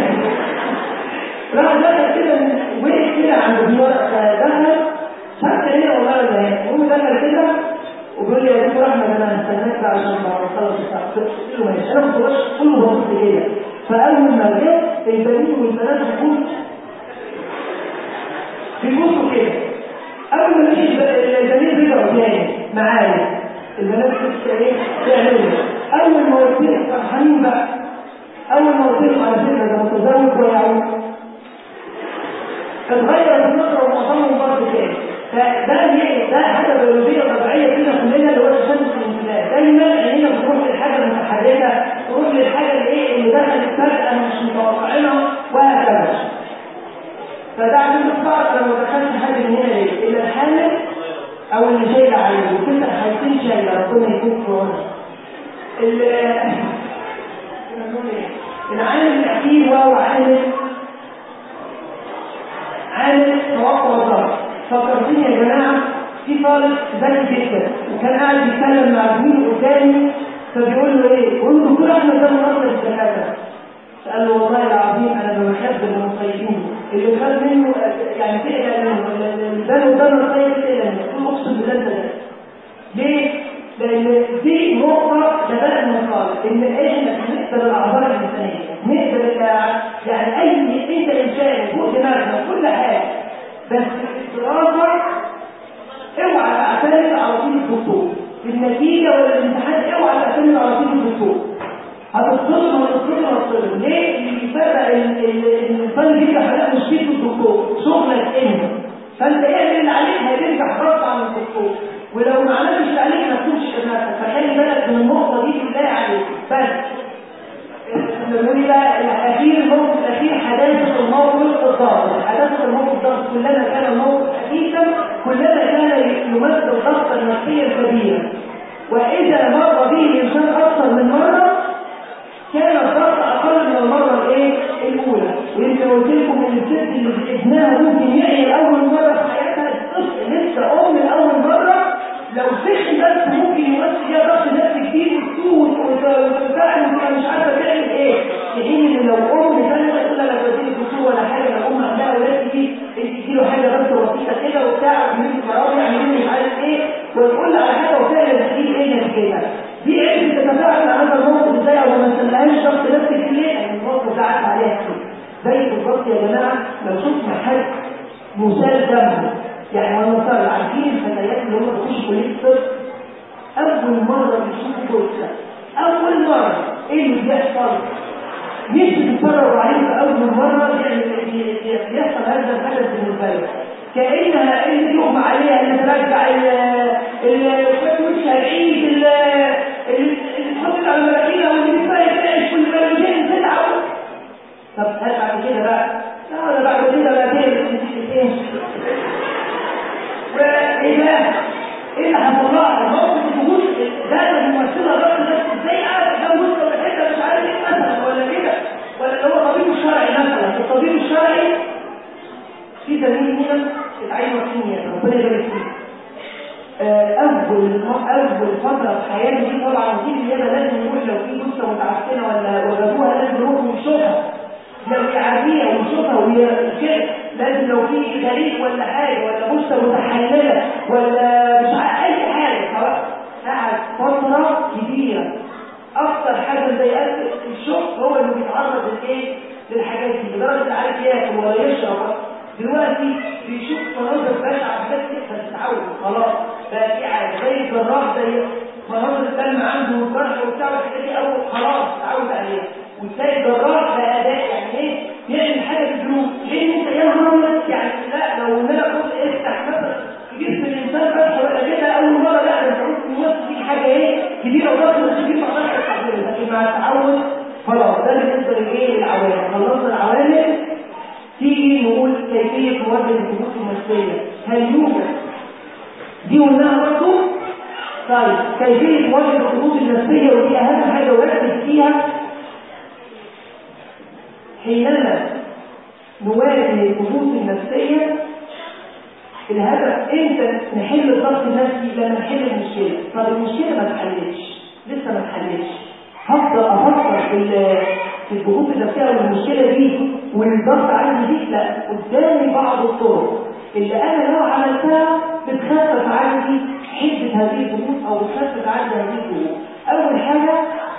[SPEAKER 1] راح دخل كده وقف كده عند دخل حتى هنا والله ولا هنا هو دخل كده وبيقول لي يا دكتور احمد انا هستناك عشان اخلص الساعه قلت له ماشي انا كنت بس كله بسيط كده فاول ما جت البنين والبنات بيقولوا بيبصوا كده اول ما مشي البنين رجعوا تاني معايا البنات كنت ايه تعملوا اول ما قلت لك فرحانين بقى اول ما قلت لك على فكره ده متزوج ويعود اتغير النظره ومعظمهم برضه تاني فده يعني ده حاجه بيولوجيه طبيعيه فينا كلنا اللي هو تشتت الانتباه دايما عينينا بتروح للحاجه المتحركه تروح للحاجه اللي ايه اللي دخلت فجاه مش متوقعينها وهكذا فده عشان تعرف لو ما دخلش حاجه من هنا ليه الا الحامل او اللي شايله عليه وكنت حاسين شايله ربنا يكون في عونك العامل الاخير وهو عامل عامل توقع الضغط فكرتني يا جماعه في طالب ذكي جدا وكان قاعد يتكلم مع زميله قدامي فبيقول له ايه؟ بيقول له دكتور احمد ده منظر الدكاتره قال له والله العظيم انا ما بحب المصيبين اللي خد منه يعني تقلق منه ده وده المصيب تقلق منه قول اقسم بالله انت ده ليه؟ لان دي نقطه ده من الطالب ان احنا نقبل الاعذار الانسانيه نقبل يعني اي انت انسان فوق دماغنا كل حاجه بس الدراسة اوعى تعتمد على طول الدكتور النتيجة ولا الامتحان اوعى تعتمد على طول الدكتور هتتصدم هتتصدم هتتصدم ليه؟ الفرق الفن دي حاجات مش فيه الدكتور شغلك انت فانت اعمل اللي عليك هتنجح غصب عن الدكتور ولو ما عملتش اللي عليك ما تكونش نفسك فخلي بالك من النقطة دي كلها عليك بس نقول بقى الاخير الموقف الاخير حداثه الموقف الضغط حداثه الموقف الضغط كلما كان الموقف حديثا كلما كان يمثل ضغطا نفسيا كبيرا واذا مر به الانسان اكثر من مره كان الضغط اقل من المره الايه الاولى ويمكن قلت لكم ان الست اللي ابنها ممكن يعي اول مره في حياتها الطفل لسه ام اول مره لو سخن بس ممكن يمثل فيها ضغط بيقول على حاجه وفعلا تجيب ايه نتيجتها دي عرفت تتفاعل مع هذا الموقف ازاي او ما نسميهاش شخص نفسك ليه يعني الموقف ده عدى عليها كتير زي بالظبط يا جماعه لو شفنا حد مسال دم يعني وانا مثلا عارفين الفتيات اللي هم بيخشوا كليه الطب اول مره بيشوفوا جثه اول مره ايه اللي بيحصل مش بتتفرج عليه في اول مره يعني بيحصل هذا الحدث بالنسبه لك كانها اللي يغمى عليها اللي ترجع الفتوش العيد اللي تحط على المراكينه واللي بيتفايق تعيش كل مراكين تلعب طب هل بعد كده بقى لا ولا بعد كده بقى تاني ايه وايه بقى ايه اللي حصل لها الموقف الجمهور ده الممثله الراجل ده ازاي قاعد يتجوز ولا كده مش عارف ايه مثلا ولا كده ولا اللي هو طبيب الشرعي مثلا الطبيب الشرعي في دليل هنا العين والكيمياء ربنا يبارك فيه اول اول فتره في حياتي دي طبعا دي اللي انا لازم نقول لو في جثه متعفنه ولا وجدوها لازم نروح ونشوفها لو في عاديه ونشوفها وهي كده لازم لو في غريب ولا حاجه ولا جثه متحلله ولا مش عارف اي حاجه خلاص قعد فتره كبيره اكتر حاجه مضايقاه الشوك هو اللي بيتعرض لايه للحاجات دي لدرجه لا عارف ياكل ولا يشرب دلوقتي بيشوف مناظر بشعه حاجات كده تتعود خلاص بقى في عادي زي الجراح زي مناظر الدم عنده والجرح وبتاع والحاجات دي اول خلاص اتعود عليها وتلاقي الجراح بقى اداء يعني ايه بيعمل حاجه بالجنون ليه انت يا نهار يعني لا لو ان انا كنت افتح مثلا جسم الانسان فتح ولا كده اول مره لا ده انت قلت النص دي حاجه ايه كبيره وضخمه مش كبيره ما تقدرش لكن مع التعود خلاص ده بالنسبه للايه للعوامل خلصنا العوامل تيجي نقول كيفيه مواجهه الضغوط النفسيه هل يوجد دي قلناها برضه طيب كيفيه مواجهه الضغوط النفسيه ودي اهم حاجه وركز فيها حينما نواجه الضغوط النفسيه الهدف امتى نحل الضغط النفسي لما نحل المشكله طب المشكله ما اتحلتش لسه ما اتحلتش هفضل افكر في في الضغوط النفسيه والمشكله دي والضغط عندي دي لا قدامي بعض الطرق اللي انا لو عملتها بتخفف عندي حده هذه الضغوط او بتخفف عندي هذه الضغوط اول حاجه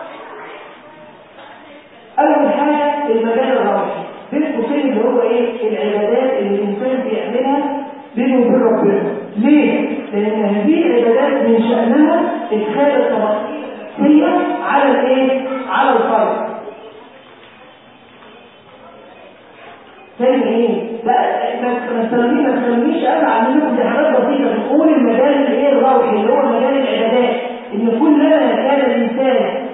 [SPEAKER 1] اول حاجه المجال الروحي بين قوسين اللي هو ايه العبادات اللي الانسان بيعملها بينه وبين ربنا ليه؟ لان هذه العبادات من شانها ادخال الطمأنينة على الايه؟ على الفرد تاني ايه؟ لا ما تسميش ما تسميش انا عاملين دي حاجات بسيطه بنقول المجال اللي ايه الروحي اللي هو مجال العبادات ان كلما كان الانسان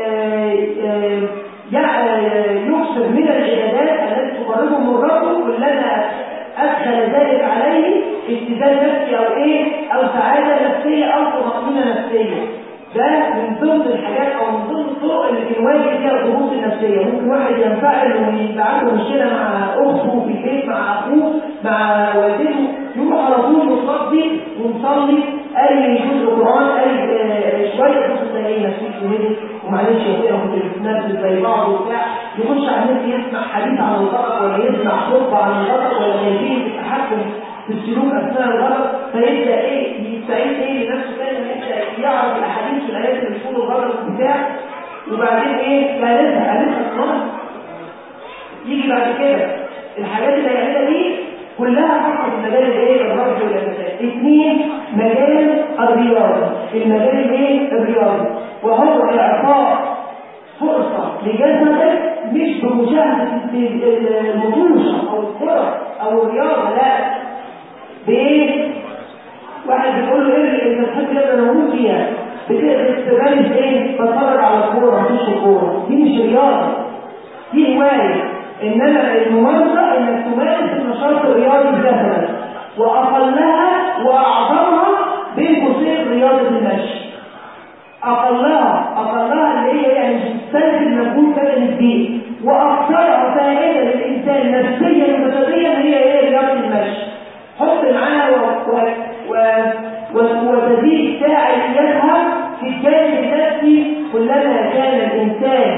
[SPEAKER 1] يكسب من العبادات التي تقربه من ربه كلما ادخل ذلك عليه اتزان نفسي او ايه او سعاده نفسيه او طمانينه نفسيه ده من ضمن الحاجات او من ضمن الطرق اللي بنواجه فيها الضغوط النفسيه ممكن واحد ينفعل ويبقى عنده مشكله مع اخته في البيت مع اخوه مع والدته يروح على طول يصلي ونصلي اي جزء قران اي شويه بص تلاقي نفسيته هدي ومعلش يا اخويا كنت بتنفذ زي بعض وبتاع يخش على النت يسمع حديث عن الغلط ولا يسمع خطبه عن الغلط ولا كيفيه التحكم في السلوك اثناء الغلط فيبدا ايه يستعيد ايه لنفسه تاني يبدا يعرف الاحاديث والايات اللي بتقول الغلط بتاع وبعدين ايه ثالثها ثالثها خلاص يجي بعد كده الحاجات اللي هيعملها دي كلها فقط في مجال الايه الرفض والانتاج اثنين مجال الرياضه المجال الايه الرياضي وهو اعطاء فرصه لجسدك مش بمشاهده المطوشه او الكره او الرياضه لا بايه واحد بيقول له ايه اللي بتحب كده انا هموت فيها بتستغل ايه بتفرج على الكوره مفيش الكوره دي مش رياضه دي هوايه انما الممارسه انك تمارس النشاط الرياضي بجسدك واقلها واعظمها بين قوسين رياضه المشي اقلها اقلها اللي هي يعني تستلزم مجهود بدني كبير واكثرها فائده للانسان نفسيا وجسديا هي ايه رياضه المشي حط معاها و... و... و... وتزيد فاعليتها في الجانب النفسي كلما كان الانسان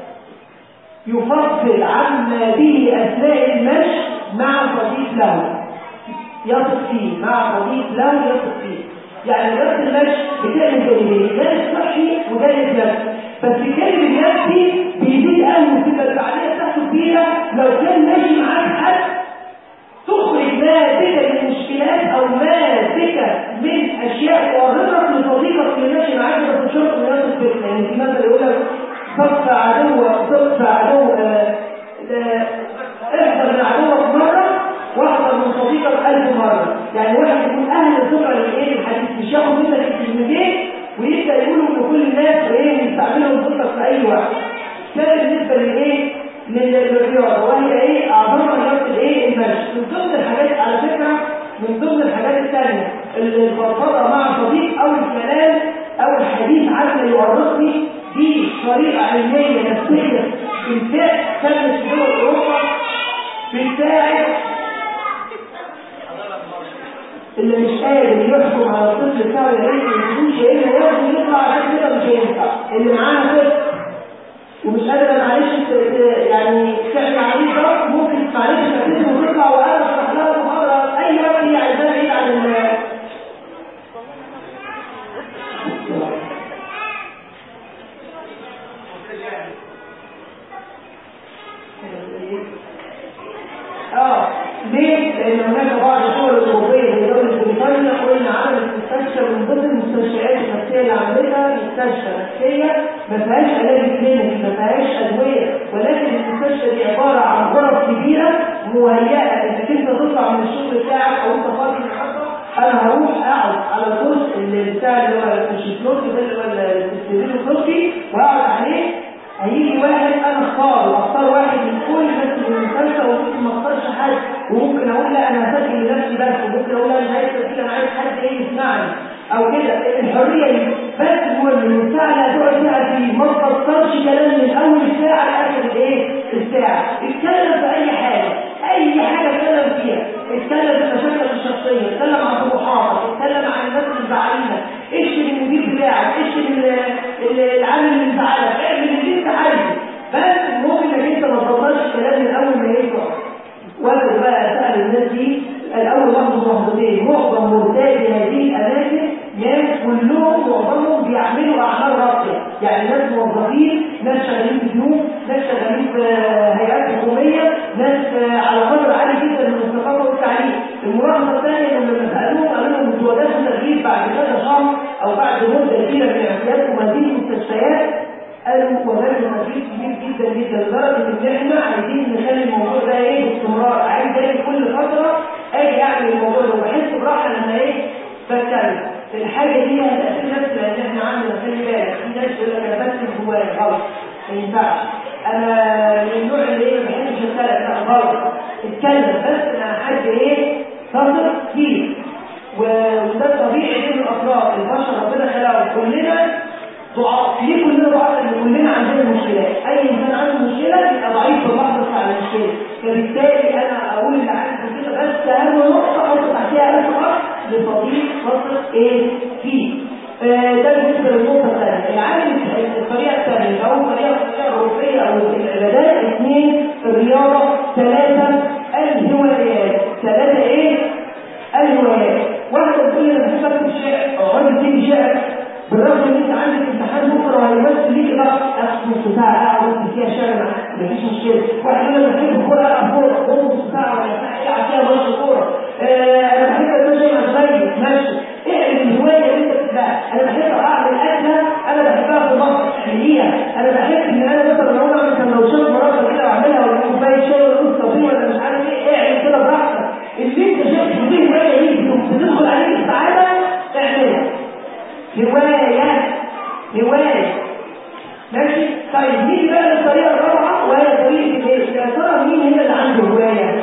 [SPEAKER 1] يفضل عما به اثناء المشي مع صديق له يثق فيه مع صديق له يثق فيه يعني رياضه المشي بتعمل جانبين جانب صحي وجانب نفسي بس الجانب النفسي بيزيد قوي وتبقى الفعاليه بتاعته كبيره لو كان ماشي معاك حد تخرج ماسكه من مشكلات او ماسكه من اشياء تورطك لصديقك اللي ماشي معاك بس شرط من نفس الفكره يعني في مثل يقول لك صف عدو صف عدو آه، آه، احذر من عدوك مره واحذر من صديقك ألف مرة يعني واحد يكون أهل الثقة للإيه الحديث مش ياخد منك الكلمتين ويبدأ يقولوا إن كل الناس إيه يستعملوا ضدك في أي وقت ده بالنسبة للإيه للرياضة وهي إيه أعظمها رياضة الإيه المشي من ضمن الحاجات على فكرة من ضمن الحاجات الثانية الفضفضة مع صديق أو الكلام أو الحديث عما يورطني دي طريقة علمية نفسية بالفعل كانت في دول أوروبا بتساعد اللي مش قادر يحكم على الطفل بتاعه يا ريت مش هينفع ياخد يطلع عشان كده مش هينفع اللي معاه طفل ومش قادر معلش ت- ت- يعني تعمل عليه ضغط ممكن معلش تكتبه وتطلع وانا اشرح لها محاضره اي وقت هي عايزاه بعيد عن ال اه ليه؟ لان هناك بعض الدول الاوروبيه زي دوله بريطانيا قلنا عملت مستشفى من ضمن المستشفيات النفسيه اللي عملتها مستشفى نفسيه ما فيهاش علاج كلينيكي ما فيهاش ادويه ولكن المستشفى دي عباره عن غرف كبيره مهيئه انك انت تطلع من الشغل بتاعك او انت فاضي النهارده انا هروح اقعد على الكرسي اللي بتاع اللي هو مش الكرسي ده اللي هو السرير الكرسي واقعد عليه هيجي واحد انا اختاره اختار واحد من كل الناس اللي المسلسل وممكن ما اختارش حد وممكن اقول لا انا هسجل لنفسي بس وممكن اقول لا مش عايز تسجيل انا عايز حد ايه يسمعني او كده الحريه دي بس المهم ان الساعه اللي هتقعد فيها دي ما تفكرش كلام من اول الساعه لاخر الايه الساعه اتكلم في اي حاجه اي حاجه اتكلم فيها اتكلم في مشاكلك الشخصيه اتكلم عن طموحاتك اتكلم عن الناس اللي مزعلينك اشتري المدير بتاعك اشتري ال- ال- العامل اللي مزعلك اعمل اللي انت عايزه بس المهم انك انت ما تفضلش الكلام من اول ما يطلع وانا بقى اسال الناس دي الاول لحظه لحظتين معظم مرتادي هذه الاماكن ناس كلهم معظمهم بيعملوا اعمال راقيه يعني ناس موظفين ناس شغالين في بيوت ناس شغالين في هيئات حكوميه ناس على قدر عالي جدا من الثقافه والتعليم الملاحظه الثانيه ان لما سالوهم قالوا لهم انتوا وجدتوا تغيير بعد كذا شهر او بعد مده كبيره من اعتيادكم هذه المستشفيات قالوا وجدنا تغيير كبير جدا جدا لدرجه ان احنا عايزين نخلي الموضوع ده ايه باستمرار عايز اجي كل فتره اجي اعمل الموضوع ده وبحس براحه لما ايه بتكلم الحاجه دي هتاثر نفسي لان احنا عندنا خلي بالك في ناس يقول لك انا بكتب جوايا غلط ما ينفعش انا من النوع اللي ايه ما بحبش اتكلم لا غلط اتكلم بس انا حد ايه تثق فيه و- وده طبيعي بين الافراد البشر ربنا خلقهم كلنا ضعاف ليه كلنا ضعاف لان كلنا عندنا مشكلات اي انسان عنده مشكله يبقى ضعيف في اللحظه على المشكله فبالتالي انا اقول اللي عندي كده بس اهم نقطه احط تحتها الف خط لصديق فتره ايه فيه آه، ده بالنسبه للنقطه الثانيه العامل الطريقه الثانيه او الطريقه الطريقه الاوروبيه او العبادات اثنين الرياضه ثلاثه الهوايات ثلاثه ايه الهوايات واحده بتقول لي انا بحب اكتب شعر او راجل تيجي شعر بالرغم ان انت عندك امتحان بكره وهيمثل ليك بقى اخد نص ساعه اقعد اكتب فيها شعر مفيش مشكله واحد يقول لك بحب الكوره العب كوره خد نص ساعه ولا ساعه العب فيها ماتش كوره آه، انا بحب اتمشى مع زمايلي ماشي اعمل الهوايه اللي انت بتحبها انا بحب اعمل اكله انا بحبها في مصر اعمليها انا بحب ان انا مثلا اقوم اعمل سندوتشات مربى كده واعملها ولا كوبايه شاي ولا نص كافيه ولا مش عارف ايه اعمل كده براحتك اللي انت شايف دي هوايه ليك بتدخل عليك السعاده اعملها هواية هواية ماشي طيب نيجي بقى للطريقة الرابعة وهي طريقة الايه؟ يا ترى مين هنا اللي عنده هواية؟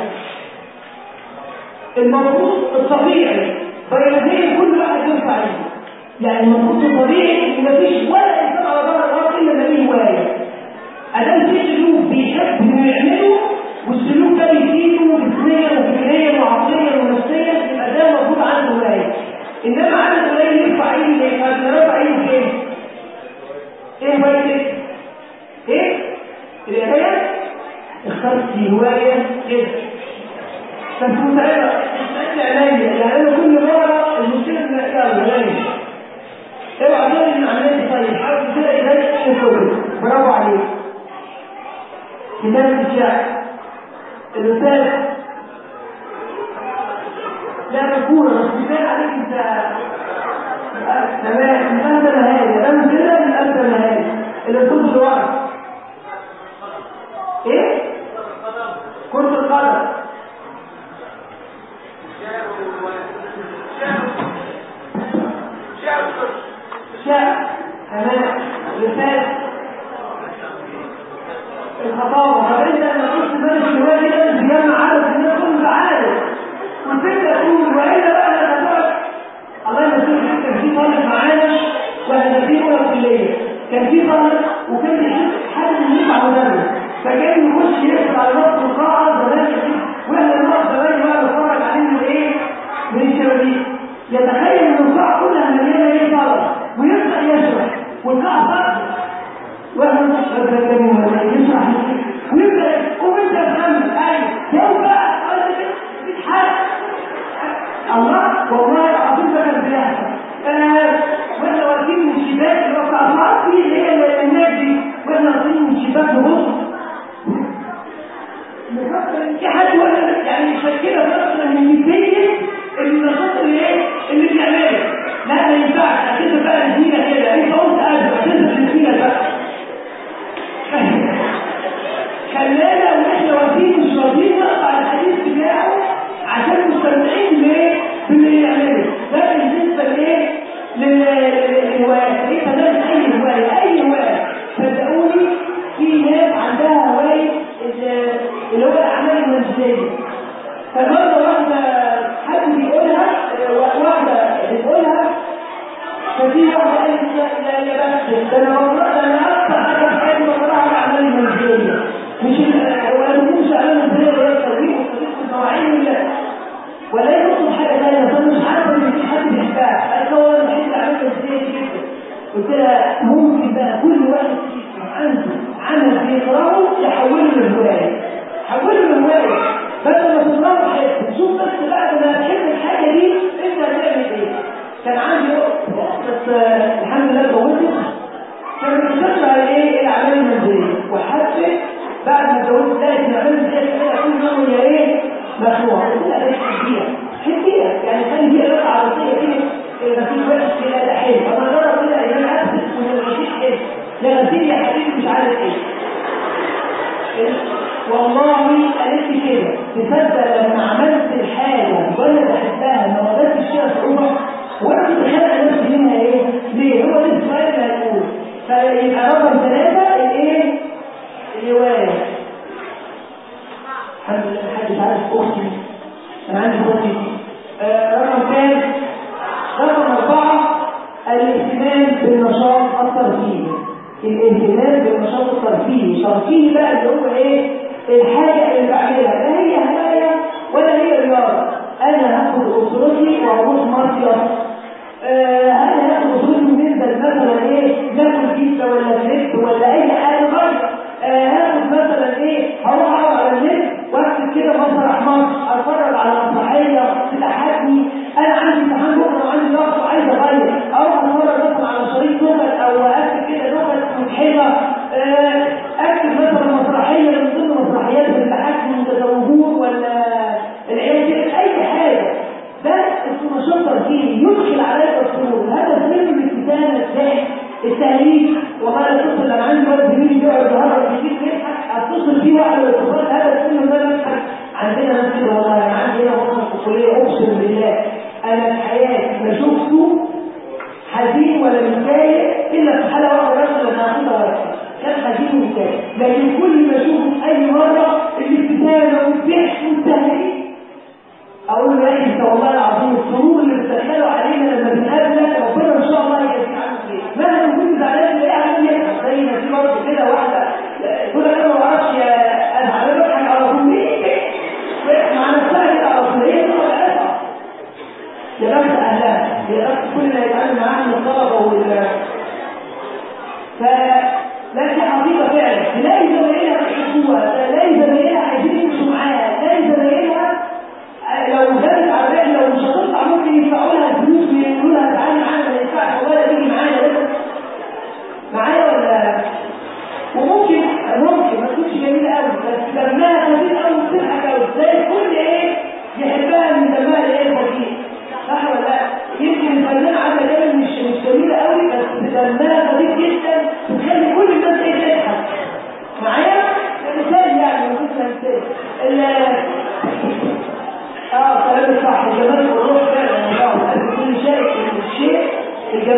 [SPEAKER 1] المفروض الطبيعي بيانين كل واحد ينفع عليه يعني المفروض الطبيعي ان مفيش ولا انسان على ظهر الارض الا ما ليه هواية ادام في سلوك بيحب انه يعمله والسلوك ده بيفيده جسميا وفكريا وعقليا ونفسيا يبقى ده المفروض عنده هواية انما عنده هواية يرفع ايده ليه؟ يرفع ايده فين؟ ايه هوايتك؟ ايه؟ القراية؟ اخترت هواية كده بس متعبة مش عينيا يعني انا كل مرة المشكلة ان يلا غالي نقي الكتب برافو عليك كتاب الشعر الأستاذ لا مذكورة بس بيبان عليك أنت تمام أنت نهائي ده كده من أنت نهائي الأسلوب اللي ورا إيه؟ كرة القدم شعر تمام رسالة الخطابة فبنت لما كنت مالك الوالي لازم تجمع عدد الناس كله عادل والفكرة تقول وإلا بقى أنا هتقعد الله يمسك كان في طالب معانا واحنا في أولى كلية كان في طالب وكان بيحب حد من يطلع مدرس فكان يخش يكتب على نص القاعة زمان واحنا نقف زمان بقى نتفرج عليه من ايه؟ من الشبابيك يتخيل ان القاعة كلها مليانة ايه طلب ويبدأ يشرح والقاعة فاضية واحنا نشرح يشرح ويبدأ وانت محمد ايوه يوم بقى بتحرك الله والله العظيم ده كان بيحصل واحنا واقفين من الشباك اللي هو بتاع الصعب دي اللي هي الناس دي واحنا واقفين من الشباك نبص نفكر في حد ولا يعني مشكله مثلا من نتيجه النشاط اللي ايه اللي بيعمله لا ما ينفعش هتنزل بقى الزينه كده انت قلت قلب هتنزل الزينه بقى خلانا واحنا واقفين مش راضيين نقطع الحديث بتاعه عشان مستمتعين بايه باللي يعمله ده بالنسبه لايه للهوايه ايه ده اي هوايه اي هوايه صدقوني في ناس عندها هوايه اللي هو الاعمال المنزليه فمره واحده حد بيقولها واحده بتقولها ففي واحده قالت لا يا بس ده انا والله ده انا اكثر حاجه في حياتي بكرهها الاعمال المنزليه مش ولا مش اعمال منزليه ولا التوجيه والتوجيه المواعيد ولا يقصد حاجه ثانيه فانا مش عارفه ان في حد بيحبها قالت هو انا بحب الاعمال المنزليه دي جدا قلت لها ممكن بقى كل واحد فيكم عنده عمل بيكرهه يحوله لهوايه حوله لهوايه بدل ما تضربه حته شوف بس بعد ما تحب الحاجه دي انت هتعمل ايه كان عندي بس الحمد لله اتجوزت كانت بتشتغل على ايه الاعمال المنزليه وحست بعد ما اتجوزت لقيت الاعمال المنزليه كده كل يوم هي ايه مخنوقه قلت لها ليش حبيها حبيها يعني خلي دي علاقه عاطفيه كده ما فيش وقت كده ده حلو انا جرب كده ايام اسس وما مفيش حلو يا غسيل يا حبيبي مش عارف ايه والله قالت لي كده تصدق لما عملت الحاجه وانا بحبها ما قدرتش فيها صعوبه وانا كنت خايفه نفسي منها ايه؟ ليه؟ هو ده السؤال اللي هنقول فيبقى رقم ثلاثه الايه؟ الروايه الحمد لله محدش عارف اختي انا عندي اختي آه رقم كام؟ رقم اربعه الاهتمام بالنشاط الترفيهي الاهتمام بالنشاط الترفيهي ترفيهي بقى اللي هو ايه الحاجه اللي بعملها لا هي هوايه ولا هي رياضه انا هاخد اسرتي واروح مصيف آه انا هاخد اسرتي وننزل مثلا ايه ناكل بيتزا ولا كريب ولا اي حاجه غير آه هاخد مثلا ايه هروح اقعد على النت واكتب كده مسرح مصر اتفرج على مسرحيه تضحكني انا عندي امتحان بكره وعندي ضغط وعايز اغير اروح اتفرج مثلا على شريط نكت او اكتب كده نكت مضحكه اكتب مثلا مسرحيه من ضمن مسرحيات اللي بتضحكني متزوجون ولا العيال كده اي حاجه ده اسمه نشاط ترفيهي يدخل عليك السرور الهدف منه الابتسامه الضحك التهليل والله اتصل لما عندي ولد زميلي بيقعد يهرب كتير بيضحك اتصل بيه واحد الاتصال الهدف منه ده بيضحك عندنا ناس كده والله انا عندي هنا مصر في الكليه اقسم بالله انا في حياتي ما شفته حزين ولا متضايق الا في حاله واحده بس لما اخدها ورقه كان حزين ومتضايق لكن كل ما اشوفه اي مره الابتسامه والضحك والتهليل اقول له يا انت والله العظيم السرور اللي بتدخله علينا لما بنقابلك ربنا ان شاء الله يجازيك عنه خير مهما كنت زعلان تلاقي عامل يضحك زي ما في برضه كده واحده تقول لك انا ما اعرفش يا انا على بضحك على طول ليه مع نفسها كده على طول ايه ولا اسف يا بخت اهلها يا بخت كل اللي هيتعامل معاهم الطلبه وال فلا دي حقيقه فعلا تلاقي زمايلها بيحبوها تلاقي زمايلها عايزين يمشوا معاها تلاقي زمايلها لو جابت على رحله ومش هتطلع ممكن يدفعوا لها فلوس ويقولوا لها تعالي معانا ما ينفعش ولا تيجي معانا لازم معايا ولا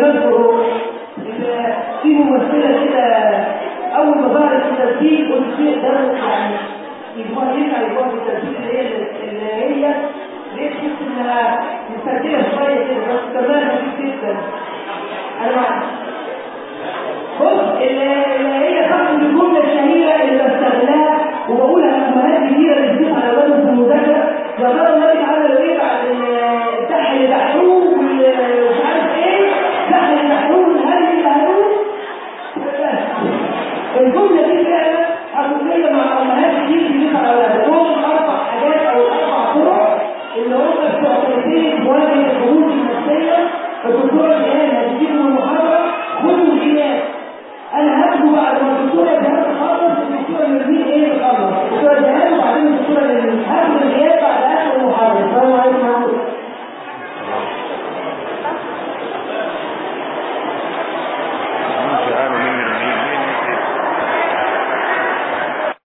[SPEAKER 1] كمان فروق في ممثلة كده أول ما ظهرت في التمثيل قلت شيء ده يعني يجوها ينفع يجوها في التمثيل اللي هي اللي هي ليه تحس إنها مسترجلة شوية كده بس كمان مفيش جدا أنا بص اللي